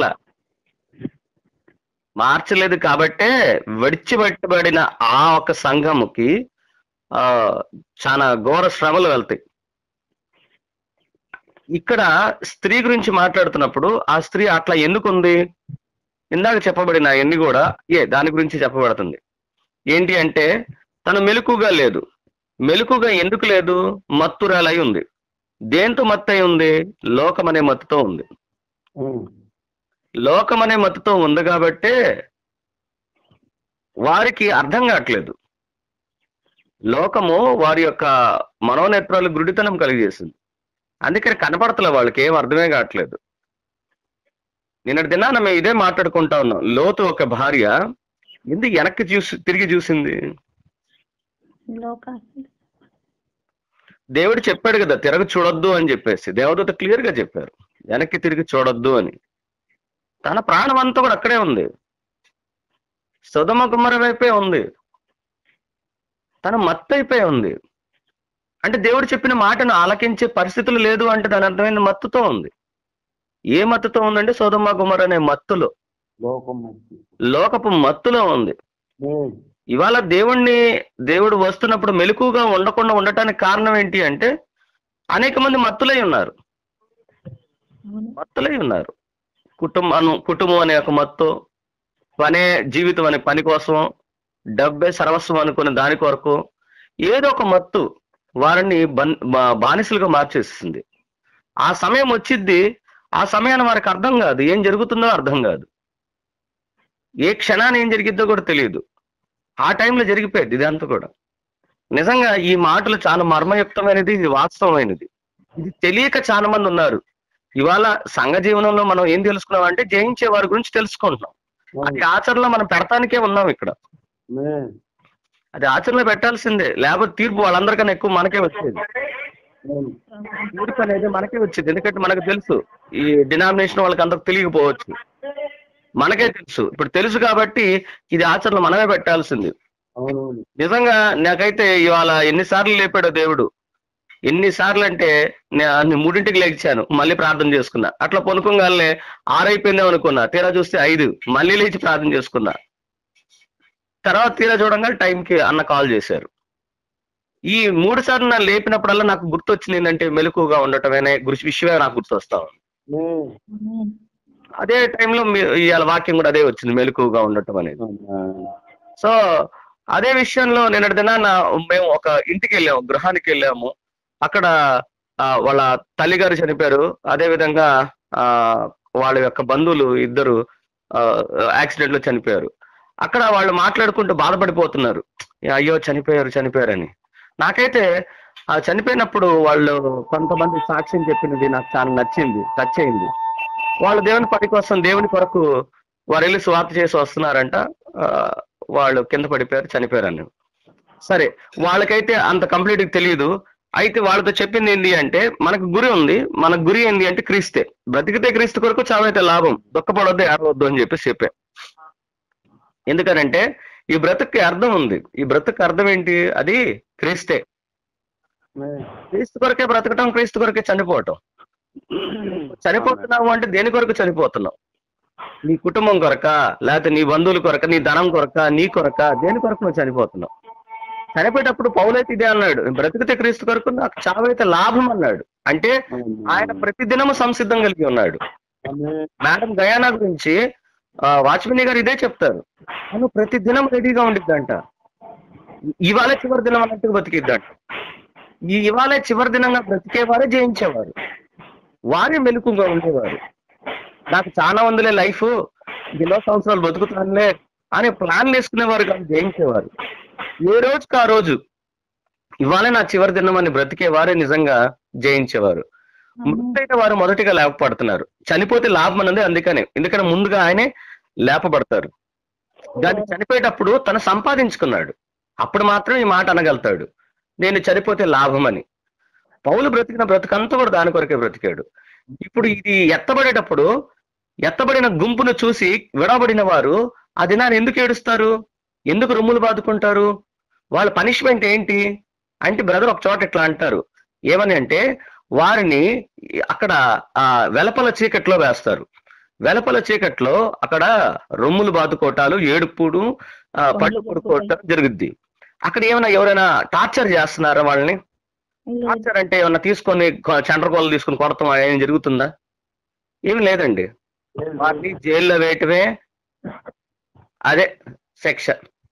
మార్చలేదు కాబట్టే విడిచిపెట్టబడిన ఆ ఒక సంఘముకి ఆ చాలా ఘోర శ్రమలు వెళ్తాయి ఇక్కడ స్త్రీ గురించి మాట్లాడుతున్నప్పుడు ఆ స్త్రీ అట్లా ఎందుకు ఉంది ఇందాక చెప్పబడిన ఎన్ని కూడా ఏ దాని గురించి చెప్పబడుతుంది ఏంటి అంటే తను మెలకుగా లేదు మెలకుగా ఎందుకు లేదు మత్తురాలై ఉంది దేంతో మత్తై ఉంది లోకం అనే మత్తుతో ఉంది ఉమ్. లోకం అనే మత్తుతో ఉంది కాబట్టే వారికి అర్థం కావట్లేదు లోకము వారి యొక్క మనోనేత్రాలు గుడితనం కలిగజేసింది అందుకని కనపడతలే వాళ్ళకి ఏం అర్థమే కావట్లేదు నిన్నటి దినాన మేము ఇదే మాట్లాడుకుంటా ఉన్నాం లోతు ఒక భార్య ఎందుకు వెనక్కి చూసి తిరిగి చూసింది లోకాసు దేవుడు చెప్పాడు కదా తిరగ చూడొద్దు అని చెప్పేసి దేవదూత క్లియర్ గా చెప్పారు వెనక్కి తిరిగి చూడొద్దు అని తన ప్రాణం అంతా కూడా అక్కడే ఉంది సుధమ కుమ్మర వైపే ఉంది తను మత్తైపోయి ఉంది అంటే దేవుడు చెప్పిన మాటను ఆలకించే పరిస్థితులు లేదు అంటే దాని అర్థమైన మత్తుతో ఉంది ఏ మత్తుతో ఉందంటే సోదమ్మ కుమార్ అనే మత్తులో లోకం మంచి. లోకపు మత్తులో ఉంది ఉమ్. ఇవాళ దేవుణ్ణి దేవుడు వస్తున్నప్పుడు మెలకుగా ఉండకుండా ఉండటానికి కారణం ఏంటి అంటే అనేక మంది మత్తులై ఉన్నారు మత్తులై ఉన్నారు కుటుంబం కుటుంబం అనే ఒక మత్తు పనే జీవితం అనే పని కోసం డబ్బే సర్వస్వం అనుకునే దాని కొరకు ఏదో ఒక మత్తు వారిని బన్- బా- బానిసలుగా మార్చేస్తుంది ఆ సమయం వచ్చిద్ది ఆ సమయాన్ని వారికి అర్థం కాదు ఏం జరుగుతుందో అర్థం కాదు ఏ క్షణాన్ని ఏం జరిగిద్దో కూడా తెలియదు ఆ టైంలో జరిగిపోయేది ఇదంతా కూడా నిజంగా ఈ మాటలు చాలా మర్మయుక్తమైనది ఇది వాస్తవమైనది ఇది తెలియక చాలా మంది ఉన్నారు ఇవాళ సంఘ జీవనంలో మనం ఏం తెలుసుకున్నాం అంటే జయించే వారి గురించి తెలుసుకుంటున్నాం అది ఆచరణలో మనం పెడతానికే ఉన్నాం ఇక్కడ ఉమ్. అది ఆచరణలో పెట్టాల్సిందే లేకపోతే తీర్పు వాళ్ళందరికన్నా ఎక్కువ మనకే వచ్చేది ఉమ్. తీర్పు అనేది మనకే వచ్చేది ఎందుకంటే మనకు తెలుసు ఈ డినామినేషన్ వాళ్ళకి అందరికి తెలియకపోవచ్చు మనకే తెలుసు ఇప్పుడు తెలుసు కాబట్టి ఇది ఆచరణ మనమే పెట్టాల్సింది అవునవును నిజంగా నాకైతే ఇవాళ ఎన్నిసార్లు లేపాడో దేవుడు ఎన్నిసార్లు అంటే నేను మూడింటికి లేచాను మళ్ళీ ప్రార్థన చేసుకున్నా అట్లా పనుకోగానే ఆరైపోయిందేమో అనుకున్నా తీరా చూస్తే ఐదు మళ్ళీ లేచి ప్రార్థన చేసుకున్నా తర్వాత తీరా చూడంగా టైంకి అన్న కాల్ చేశారు ఈ మూడు సార్లు నన్ను లేపినప్పుడల్లా నాకు గుర్తొచ్చింది ఏంటంటే మెలకుగా ఉండటమేనే గురి విషయమే నాకు గుర్తొస్తా ఉంది. ఉమ్. అదే టైంలో మీ- ఇవాళ వాక్యం కూడా అదే వచ్చింది మెలకుగా ఉండటం అనేది సో అదే విషయంలో నిన్నటి దినాన మేము ఒక ఇంటికి వెళ్ళాము గృహానికి వెళ్ళాము అక్కడ ఆ, వాళ్ళ తల్లి గారు చనిపోయారు అదే విధంగా ఆ వాళ్ళ యొక్క బంధువులు ఇద్దరు యాక్సిడెంట్ లో చనిపోయారు అక్కడ వాళ్ళు మాట్లాడుకుంటూ బాధపడిపోతున్నారు అయ్యో చనిపోయారు చనిపోయారని నాకైతే ఆ చనిపోయినప్పుడు వాళ్ళు కొంతమంది సాక్ష్యం చెప్పినది నాకు చాలా నచ్చింది టచ్ అయింది వాళ్ళు దేవుని పని కోసం దేవుని కొరకు వారు వెళ్ళి స్వార్థ చేసి వస్తున్నారంట ఆ, వాళ్ళు కింద పడిపోయారు చనిపోయారని సరే వాళ్ళకైతే అంత కంప్లీట్ తెలియదు అయితే వాళ్ళతో చెప్పింది ఏంటి అంటే మనకు గురి ఉంది మన గురి ఏంటి అంటే క్రీస్తే బ్రతికితే క్రీస్తు కొరకు చావైతే లాభం దుఃఖపడొద్దు ఏడవద్దు అని చెప్పేసి చెప్పా ఎందుకనంటే ఈ బ్రతుక్కి అర్థం ఉంది ఈ బ్రతుక్కి అర్థం ఏంటి అది క్రీస్తే ఆమేన్. క్రీస్తు కొరకే బ్రతకటం క్రీస్తు కొరకే చనిపోవటం చనిపోతున్నావు అంటే దేని కొరకు చనిపోతున్నావు నీ కుటుంబం కొరక లేకపోతే నీ బంధువుల కొరక నీ ధనం కొరక నీ కొరక దేని కొరకు నువ్వు చనిపోతున్నావు చనిపోయేటప్పుడు పౌలైతే ఇదే అన్నాడు బ్రతికితే క్రీస్తు కొరకు నాకు చావైతే లాభం అన్నాడు అంటే ఆయన ప్రతిదినము సంసిద్ధం కలిగి ఉన్నాడు ఆమేన్. మేడం గయానా గురించి వాచ్మెన్ గారు ఇదే చెప్తారు తను ప్రతి దినం రెడీగా ఉండిద్దంట ఇవాళ చివరి దినం అన్నట్టుగా బతికిద్దంట ఈ ఇవాళ చివరి దినంగా బ్రతికేవారే జయించేవారు వారే మెలకుగా ఉండేవారు నాకు చాలా ఉందిలే లైఫ్ ఎన్నో సంవత్సరాలు బతుకుతానులే అనే ప్లాన్ వేసుకునేవారు కాదు జయించేవారు ఏ రోజుకి ఆ రోజు ఇవాళ నా చివరి దినం అని బ్రతికేవారే నిజంగా జయించేవారు ముందైతే వారు మొదటిగా లేపబడుతున్నారు చనిపోతే లాభం అన్నది అందుకనే ఎందుకని ముందుగా ఆయనే లేపబడతారు దాన్ని చనిపోయేటప్పుడు తను సంపాదించుకున్నాడు అప్పుడు మాత్రం ఈ మాట అనగలుగుతాడు నేను చనిపోతే లాభం అని పౌలు బ్రతికిన బ్రతుకంతా కూడా దాని కొరకే బ్రతికాడు ఇప్పుడు ఇది ఎత్తబడేటప్పుడు ఎత్తబడిన గుంపును చూసి విడబడిన వారు ఆ దినాన్ని ఎందుకు ఏడుస్తారు ఎందుకు రొమ్ములు బాదుకుంటారు వాళ్ళ పనిష్మెంట్ ఏంటి అంటే బ్రదర్ ఒక చోట ఇట్లా అంటారు ఏమని అంటే వారిని అక్కడ ఆ వెలపల చీకట్లో వేస్తారు వెలపల చీకట్లో అక్కడ రొమ్ములు బాదుకోటాలు ఏడుపుడు ఆ, పళ్ళు పడుకోవటం జరుగుద్ది అక్కడ ఏమైనా ఎవరైనా టార్చర్ చేస్తున్నారా వాళ్ళని టార్చర్ అంటే ఏమన్నా తీసుకొని కొ- చండ్రగోళ్ళు తీసుకొని కొడతాం ఏం జరుగుతుందా ఏమి లేదండి వారిని జైల్లో వేయటమే అదే శిక్ష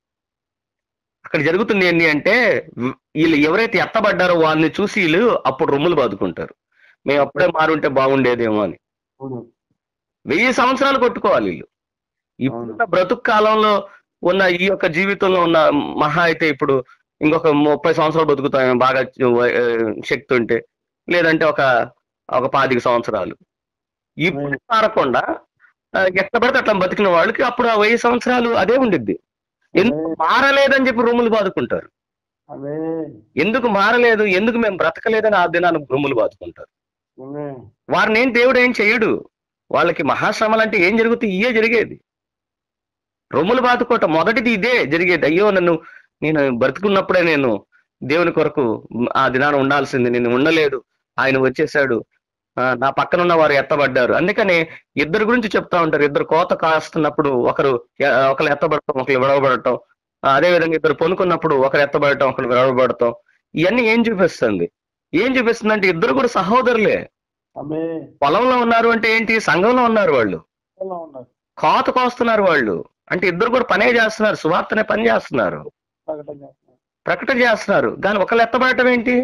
అక్కడ జరుగుతుంది ఏంటి అంటే వి- వీళ్ళు ఎవరైతే ఎత్తబడ్డారో వాళ్ళని చూసి వీళ్ళు అప్పుడు రొమ్ములు బాదుకుంటారు మేము అప్పుడే మారుంటే బాగుండేదేమో అని అవును. వెయ్యి సంవత్సరాలు కొట్టుకోవాలి వీళ్ళు ఇప్పుడున్న బ్రతుకు కాలంలో ఉన్న ఈ యొక్క జీవితంలో ఉన్న మహా అయితే ఇప్పుడు ఇంకొక ముప్పై సంవత్సరాలు బతుకుతాం బాగా ఆ, శక్తి ఉంటే లేదంటే ఒక ఒక పాతిక సంవత్సరాలు ఇప్పుడు మారకుండా ఆ, ఎట్లా పడితే అట్లా బతికిన వాళ్ళకి అప్పుడు ఆ వెయ్యి సంవత్సరాలు అదే ఉండిద్ది ఎందుకు మారలేదని చెప్పి రూములు బాదుకుంటారు ఆమేన్. ఎందుకు మారలేదు ఎందుకు మేము బ్రతకలేదని ఆ దినాన్ని రూములు బాదుకుంటారు ఆమేన్. వారిని ఏం దేవుడు ఏం చేయడు వాళ్ళకి మహాశ్రమలు అంటే ఏం జరుగుతాయి ఇయే జరిగేది రొమ్ములు బాదుకోవటం మొదటిది ఇదే జరిగేది అయ్యో నన్ను నేను బ్రతుకున్నప్పుడే నేను దేవుని కొరకు ఆ దినాన ఉండాల్సింది నేను ఉండలేదు ఆయన వచ్చేసాడు ఆ, నా పక్కన ఉన్న వారు ఎత్తబడ్డారు అందుకని ఇద్దరు గురించి చెప్తా ఉంటారు ఇద్దరు కోత కాస్తున్నప్పుడు ఒకరు ఎ- ఒకరు ఎత్తబడటం ఒకరు విడవబడటం ఆ, అదే విధంగా ఇద్దరు పొనుకున్నప్పుడు ఒకరు ఎత్తబడటం ఒకరు విడవబడటం ఇవన్నీ ఏం చూపిస్తుంది ఏం చూపిస్తుంది అంటే ఇద్దరు కూడా సహోదరులే ఆమేన్. పొలంలో ఉన్నారు అంటే ఏంటి సంఘంలో ఉన్నారు వాళ్ళు ఎలా ఉన్నారు? కోత కోస్తున్నారు వాళ్ళు అంటే ఇద్దరు కూడా పనే చేస్తున్నారు సువార్తనే పని చేస్తున్నారు ప్రకటన చేస్తున్నారు. ప్రకటన చేస్తున్నారు దాని ఒకళ్ళు ఎత్తబడటం ఏంటి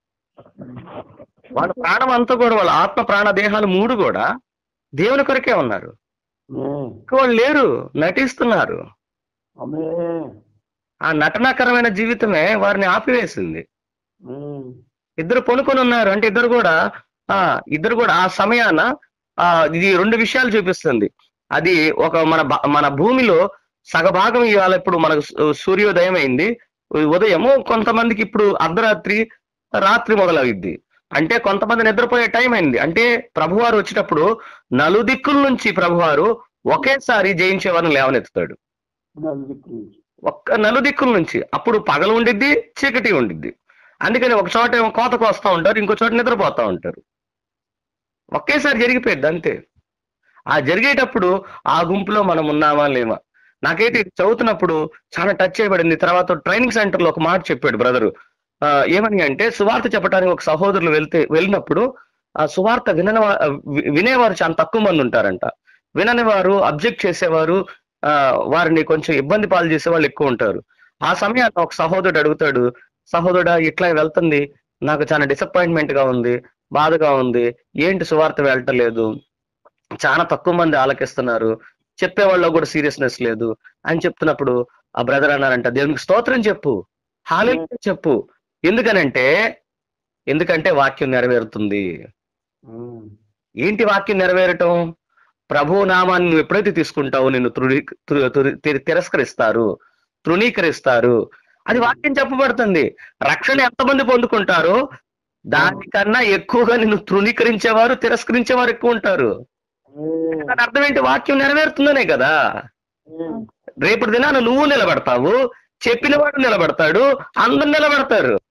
వాళ్ళ ప్రాణం అంతా కూడా వాళ్ళ ఆత్మ ప్రాణ దేహాలు మూడు కూడా దేవుని కొరకే ఉన్నారు ఆమేన్. ఇంకా వాళ్ళు లేరు నటిస్తున్నారు ఆమేన్. ఆ నటనాకరమైన జీవితమే వారిని ఆపివేసింది ఆమేన్. ఇద్దరు పొనుకొని ఉన్నారు అంటే ఇద్దరు కూడా ఆ ఇద్దరు కూడా ఆ సమయాన ఆ ఇది రెండు విషయాలు చూపిస్తుంది అది ఒక మన భ- మన భూమిలో సగభాగం ఇవాళ ఇప్పుడు మనకు సూ- సూర్యోదయం అయింది ఉదయము కొంతమందికి ఇప్పుడు అర్ధరాత్రి రాత్రి మొదలవుద్ది అంటే కొంతమంది నిద్రపోయే టైం అయింది అంటే ప్రభువారు వచ్చేటప్పుడు నలుదిక్కుల నుంచి ప్రభువారు ఒకేసారి జయించే వారిని లేవనెత్తుతాడు నలుదిక్కు నుంచి. ఒక్క నలుదిక్కుల నుంచి అప్పుడు పగలు ఉండిద్ది చీకటి ఉండిద్ది అందుకని ఒక చోట ఏమో కోతకు వస్తూ ఉంటారు ఇంకో చోట నిద్రపోతూ ఉంటారు ఒకేసారి జరిగిపోయింది అంతే ఆ జరిగేటప్పుడు ఆ గుంపులో మనం ఉన్నామా లేమా నాకైతే ఇది చదువుతున్నప్పుడు చాలా టచ్ చేయబడింది తర్వాత ట్రైనింగ్ సెంటర్ లో ఒక మాట చెప్పాడు బ్రదరు ఏమని అంటే సువార్త చెప్పడానికి ఒక సహోదరులు వెళ్తే వెళ్ళినప్పుడు ఆ సువార్త వినని వా- వి- వినేవారు చాలా తక్కువ మంది ఉంటారంట వినని వారు అబ్జెక్ట్ చేసేవారు ఆ వారిని కొంచెం ఇబ్బంది పాలు చేసే వాళ్ళు ఎక్కువ ఉంటారు ఆ సమయాన్ని ఒక సహోదరుడు అడుగుతాడు సహోదరుడా ఇట్లా వెళ్తుంది నాకు చాలా డిసప్పాయింట్మెంట్ గా ఉంది బాధగా ఉంది ఏంటి సువార్త వెళ్ళటలేదు చాలా తక్కువ మంది ఆలకిస్తున్నారు చెప్పే వాళ్ళలో కూడా సీరియస్నెస్ లేదు అని చెప్తున్నప్పుడు ఆ బ్రదర్ అన్నారంట దేవునికి స్తోత్రం చెప్పు హాలే చెప్పు ఎందుకనంటే ఎందుకంటే వాక్యం నెరవేరుతుంది ఆమేన్. ఏంటి వాక్యం నెరవేరటం ప్రభు నామాన్ని నువ్వు ఎప్పుడైతే తీసుకుంటావో నిన్ను తృణీ తృ- తృ- తి- తిరస్కరిస్తారు తృణీకరిస్తారు అది వాక్యం చెప్పబడుతుంది రక్షణ ఎంతమంది పొందుకుంటారో దానికన్నా ఎక్కువగా నిన్ను తృణీకరించేవారు తిరస్కరించేవారు ఎక్కువ ఉంటారు ఆమేన్. దాని అర్థం ఏంటి వాక్యం నెరవేరుతుందనే కదా ఆమేన్. రేపటి దినాన నువ్వు నిలబడతావు చెప్పిన వాడు నిలబడతాడు అందరు నిలబడతారు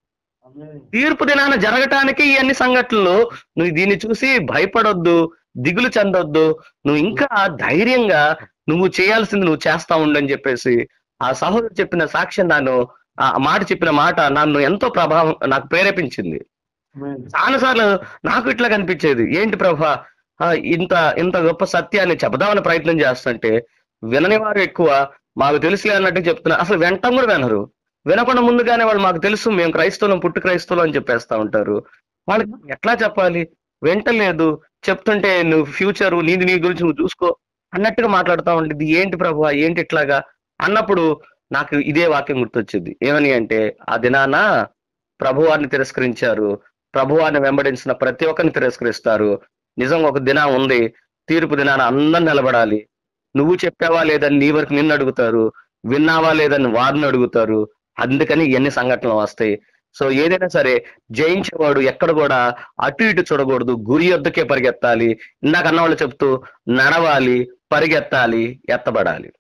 తీర్పు దినాన జరగటానికి ఈ అన్ని సంఘటనలు నువ్వు దీన్ని చూసి భయపడొద్దు దిగులు చెందొద్దు నువ్వు ఇంకా ధైర్యంగా నువ్వు చేయాల్సింది నువ్వు చేస్తా ఉండని చెప్పేసి ఆ సహోదరు చెప్పిన సాక్ష్యం నన్ను ఆ మాట చెప్పిన మాట నన్ను ఎంతో ప్రభావం నాకు ప్రేరేపించింది చాలాసార్లు నాకు ఇట్లా కనిపించేది ఏంటి ప్రభా ఆ, ఇంత ఇంత గొప్ప సత్యాన్ని చెబదామని ప్రయత్నం చేస్తుంటే వినని వారు ఎక్కువ మాకు తెలుసులే అన్నట్టు చెప్తున్నారు అసలు వెంటం కూడా వినరు వినకుండా ముందుగానే వాళ్ళు మాకు తెలుసు మేము క్రైస్తవులం పుట్టు క్రైస్తవులం అని చెప్పేస్తా ఉంటారు వాళ్ళకి ఎట్లా చెప్పాలి వెంటలేదు చెప్తుంటే నువ్వు ఫ్యూచర్ నీది నీ గురించి నువ్వు చూసుకో అన్నట్టుగా మాట్లాడుతూ ఉండేది ఏంటి ప్రభు ఏంటి ఇట్లాగా అన్నప్పుడు నాకు ఇదే వాక్యం గుర్తొచ్చింది ఏమని అంటే ఆ దినాన ప్రభువాన్ని తిరస్కరించారు ప్రభువాన్ని వెంబడించిన ప్రతి ఒక్కరిని తిరస్కరిస్తారు నిజంగా ఒక దినం ఉంది తీర్పు దినాన అందరు నిలబడాలి నువ్వు చెప్పావా లేదని నీ వరకు నిన్ను అడుగుతారు విన్నావా లేదని వారిని అడుగుతారు అందుకని ఎన్ని సంఘటనలు వస్తాయి సో ఏదైనా సరే జయించేవాడు ఎక్కడ కూడా అటు ఇటు చూడకూడదు గురి వద్దకే పరిగెత్తాలి ఇందాక అన్నవాళ్ళు చెప్తూ నడవాలి పరిగెత్తాలి ఎత్తబడాలి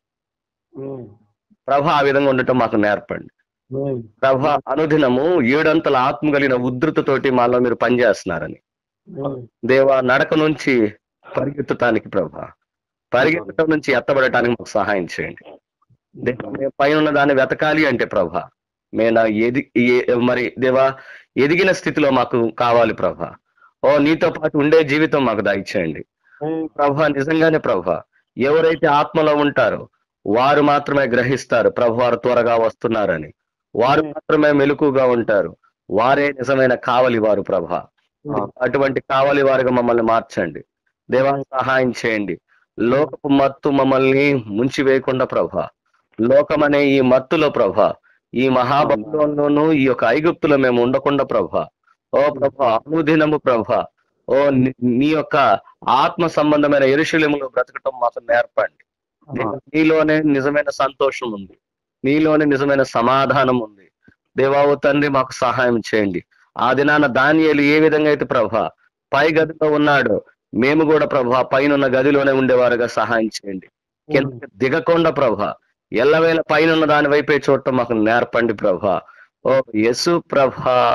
ప్రభా ఆ విధంగా ఉండటం మాకు నేర్పండి ప్రభా అనుదినము ఏడంతల ఆత్మ కలిగిన ఉధృతతోటి మాలో మీరు పనిచేస్తున్నారని దేవా నడక నుంచి పరిగెత్తటానికి ప్రభా పరిగెత్తడం నుంచి ఎత్తబడటానికి మాకు సహాయం చేయండి దేవా మేము పైన ఉన్న దాన్ని వెతకాలి అంటే ప్రభా మేము ఎది ఏ- మరి దేవా ఎదిగిన స్థితిలో మాకు కావాలి ప్రభా ఓ నీతో పాటు ఉండే జీవితం మాకు దయచేయండి ప్రభా నిజంగానే ప్రభా ఎవరైతే ఆత్మలో ఉంటారో వారు మాత్రమే గ్రహిస్తారు ప్రభు వారు త్వరగా వస్తున్నారని వారు మాత్రమే మెలకుగా ఉంటారు వారే నిజమైన కావలి వారు ప్రభ అటువంటి కావలి వారుగా మమ్మల్ని మార్చండి దేవా సహాయం చేయండి లోకపు మత్తు మమ్మల్ని ముంచి వేయకుండా ప్రభ లోకమనే ఈ మత్తులో ప్రభ ఈ మహాబలంలోనూ ఈ యొక్క ఐగుప్తులో మేము ఉండకుండా ప్రభ ఓ ప్రభ అనుదినము ప్రభ ఓ నీ- నీ యొక్క ఆత్మ సంబంధమైన ఎరుశల్యములో బ్రతకటం మాకు నేర్పండి దేవా, నీలోనే నిజమైన సంతోషం ఉంది నీలోనే నిజమైన సమాధానం ఉంది దేవావు తండ్రి మాకు సహాయం చేయండి ఆ దినాన దానియేలు ఏ విధంగా అయితే ప్రభ పై గదిలో ఉన్నాడు మేము కూడా ప్రభ పైన ఉన్న గదిలోనే ఉండేవారుగా సహాయం చేయండి కింద దిగకుండా ప్రభ ఎల్లవేళ పైన ఉన్న దాని వైపే చూడటం మాకు నేర్పండి ప్రభ ఓ యసు ప్రభ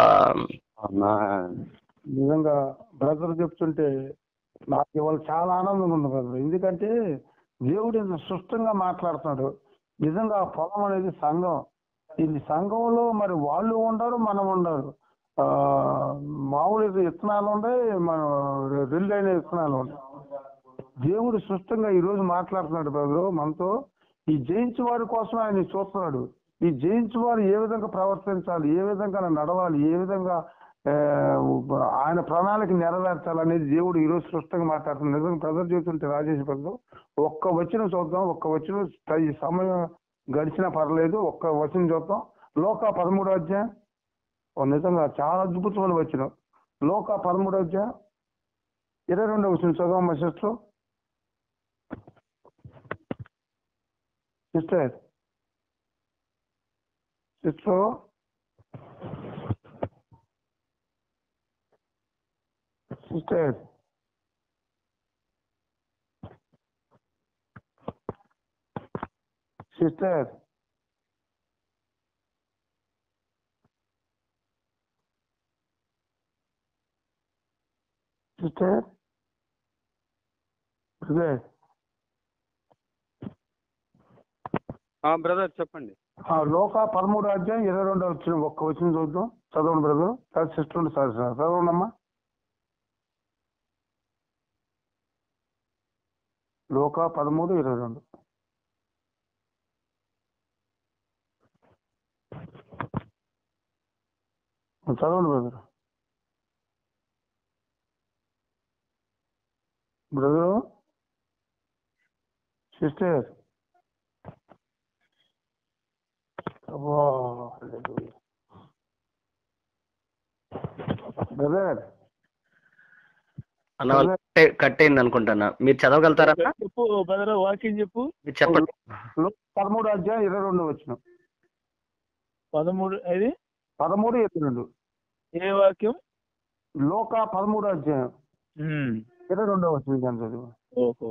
నిజంగా బ్రదర్ చెప్తుంటే నాకు ఇవాళ చాలా ఆనందంగా ఉంది బ్రదర్ ఎందుకంటే దేవుడు ఇంత స్పష్టంగా మాట్లాడుతున్నాడు నిజంగా ఆ పొలం అనేది సంఘం ఇది సంఘంలో మరి వాళ్ళు ఉండరు మనం ఉండరు ఆ మామూలు విత్తనాలు ఉన్నాయి మన రెండు అయిన విత్తనాలు ఉన్నాయి దేవుడు స్పష్టంగా ఈ రోజు మాట్లాడుతున్నాడు బ్రదరు మనతో ఈ జయించు వారి కోసం ఆయన చూస్తున్నాడు ఈ జయించు వారు ఏ విధంగా ప్రవర్తించాలి ఏ విధంగా నడవాలి ఏ విధంగా ఆ, ఆయన ప్రణాళిక నెరవేర్చాలనేది దేవుడు ఈ రోజు స్పష్టంగా మాట్లాడుతున్నాడు నిజంగా ప్రజలు చూస్తుంటే రాజేష్ ప్రజలు ఒక్క వచనం చూద్దాం ఒక్క వచనం ఈ సమయం గడిచినా పర్లేదు ఒక్క వచనం చూద్దాం లోక పదమూడో అధ్యాయం ఓ నిజంగా చాలా అద్భుతమైన వచనం లోక పదమూడో అధ్యాయం ఇరవై రెండో వచనం చదవం మా sister sister sister sister sister sister brother brother చెప్పండి ఆ లోక పదమూడు అధ్యాయం ఇరవై రెండో వచ్చిన ఒక్క వచ్చిన చూద్దాం చదవండి brother sir sister sir sir చదవండి అమ్మా లోక పదమూడు ఇరవై రెండు చదవండి బ్రదర్ బ్రదరు సిస్టర్ అబ్బా బ్రదర్ అన్న వాళ్ళు కట్టే- కట్టయింది అనుకుంటానా మీరు చదవగలుగుతారా అన్న? చెప్పు బదర వాక్యం చెప్పు మీరు చెప్పండి పదమూడు అధ్యాయం ఇరవై రెండు వచ్చిన పదమూడు అది పదమూడు ఇరవై రెండు ఏ వాక్యం లోక పదమూడు అధ్యాయం ఉమ్. ఇరవై రెండో వచ్చింది కానీ చదువు ఓహో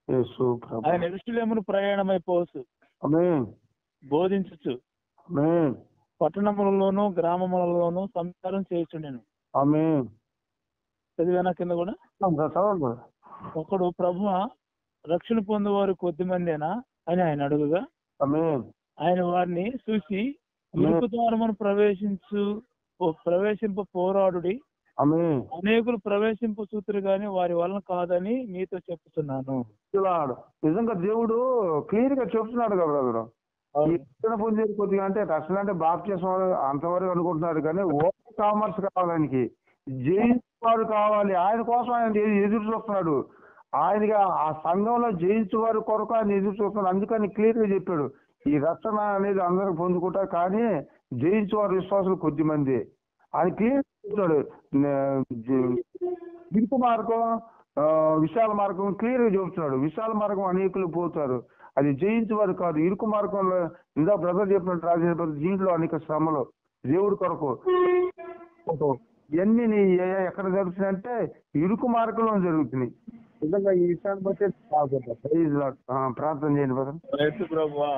యేసు ప్రభు ఆయన ఎరుసలేమును ప్రయాణమైపోవచ్చు ఆమేన్ బోధించుచు ఆమేన్ పట్టణములలోను గ్రామములలోను సంచారం చేయుచుండెను ఆమేన్ చదివేనా కింద కూడా చదవండి brother. ఒకడు ప్రభు రక్షణ పొందేవారు కొద్ది మందేనా అని ఆయన అడుగుగా ఆమేన్ ఆయన వారిని చూసి ఆమేన్. ఇరుకు ద్వారమును ప్రవేశించు ఓ ప్రవేశింప పోరాడుడి ఆమేన్ అనేకులు ప్రవేశింపు చూతురు గాని వారి వలన కాదని మీతో చెప్తున్నాను చెప్తున్నాడు నిజంగా దేవుడు క్లియర్ గా చెప్తున్నాడు కదా బ్రదర్ ఈ రక్షణ పొందేది కొద్దిగా అంటే రక్షణ అంటే బాప్తిసం అంతవరకు అనుకుంటున్నారు కానీ ఓపెన్ కామర్స్ కావాలి ఆయనకి జయించేవారు కావాలి ఆయన కోసం ఆయన ఎ- ఎదురు చూస్తున్నాడు ఆయనగా ఆ సంఘంలో జయించే వారి కొరకు ఆయన ఎదురు చూస్తున్నాడు అందుకని క్లియర్ గా చెప్పాడు ఈ రక్షణ అనేది అందరూ పొందుకుంటారు కానీ జయించేవారు విశ్వాసులు కొద్ది మంది ఆయన క్లియర్ చెప్తున్నాడు నే- జ- ఇరుకు మార్గం ఆ, విశాల మార్గం క్లియర్ గా చెబుతున్నాడు విశాల మార్గం అనేకులు పోతారు అది జయించేవారు కాదు ఇరుకు మార్గంలో ఇందా బ్రదర్ చెప్పినట్టు రాజేశ్వర బ్రదర్ దీంట్లో అనేక శ్రమలు దేవుడి కొరకు ఇవన్నీ నీ ఏ- ఎక్కడ జరుగుతున్నాయంటే ఇరుకు మార్గంలో జరుగుతున్నాయి నిజంగా ఈ విషయాన్ని బట్టి బాగుంది. Praise Lord. ఆ, ప్రార్థన చేయండి బ్రదర్ రైతు ప్రభు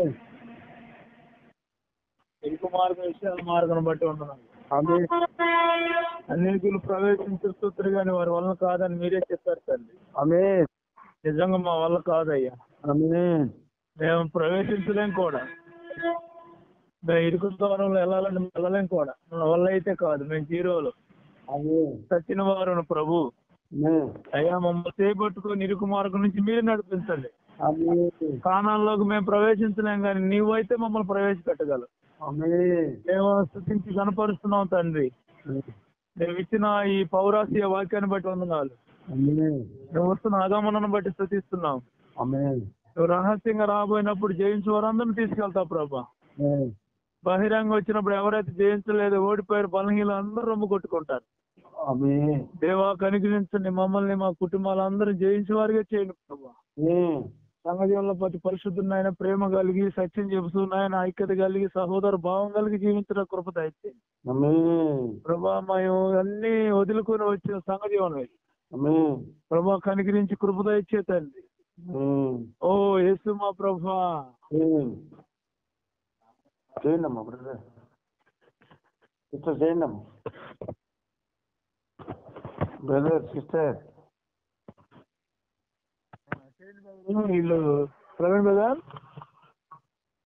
ఇరుకు మార్గం విషయాల మార్గం బట్టి ఉంటున్నాను ఆమె అనేకులు ప్రవేశించు చూతురు గాని వారి వలన కాదని మీరే చెప్పారు తండ్రి ఆమె నిజంగా మా వల్ల కాదయ్యా ఆమె మేము ప్రవేశించలేం కూడా మేము ఇరుకు ద్వారంలో వెళ్ళాలని వెళ్ళలేం కూడా మన వల్ల అయితే కాదు మేము జీరోలు ఆమె చచ్చిన వారు ప్రభు ఆమె అయ్యా మమ్మల్ని చేపట్టుకొని ఇరుకు మార్గం నుంచి మీరే నడిపించండి ఆమె కాణాల్లోకి మేము ప్రవేశించలేం కానీ నీవైతే మమ్మల్ని ప్రవేశపెట్టగలవు ఆమె మేము స్థుతించి కనపరుస్తున్నాం తండ్రి నువ్వు ఇచ్చిన ఈ పౌరాసియ వాక్యాన్ని బట్టి వందనాలు ఆమె నువ్వు వస్తున్న ఆగమనను బట్టి స్థుతిస్తున్నాం ఆమె నువ్వు రహస్యంగా రాబోయినప్పుడు జయించు వారందరిని తీసుకెళ్తావు ప్రభా బహిరంగ వచ్చినప్పుడు ఎవరైతే జయించలేదో ఓడిపోయారు బలహీన అందరూ రొమ్ము కొట్టుకుంటారు ఆమె దేవా కనికరించండి మమ్మల్ని మా కుటుంబాలందరూ జయించే వారిగా చేయండి ప్రభా సంఘజీవంలో ప్రతి పరిశుద్ధున్నాయన ప్రేమ కలిగి సత్యం చెబుతున్నాయన ఐక్యత కలిగి సహోదర భావం కలిగి జీవించడం కృప దయచేయండి ఆమె ప్రభా మేము అన్ని వదులుకొని వచ్చిన సంఘజీవనం ఇది. ఆమె ప్రభా కనికరించి కృప దయచే తండ్రి ఓ యేసు మా ప్రభా చేయండి అమ్మా బ్రదర్ సిస్టర్ చేయండి అమ్మా బ్రదర్ సిస్టర్ వీళ్ళు ప్రవీణ్ బ్రదర్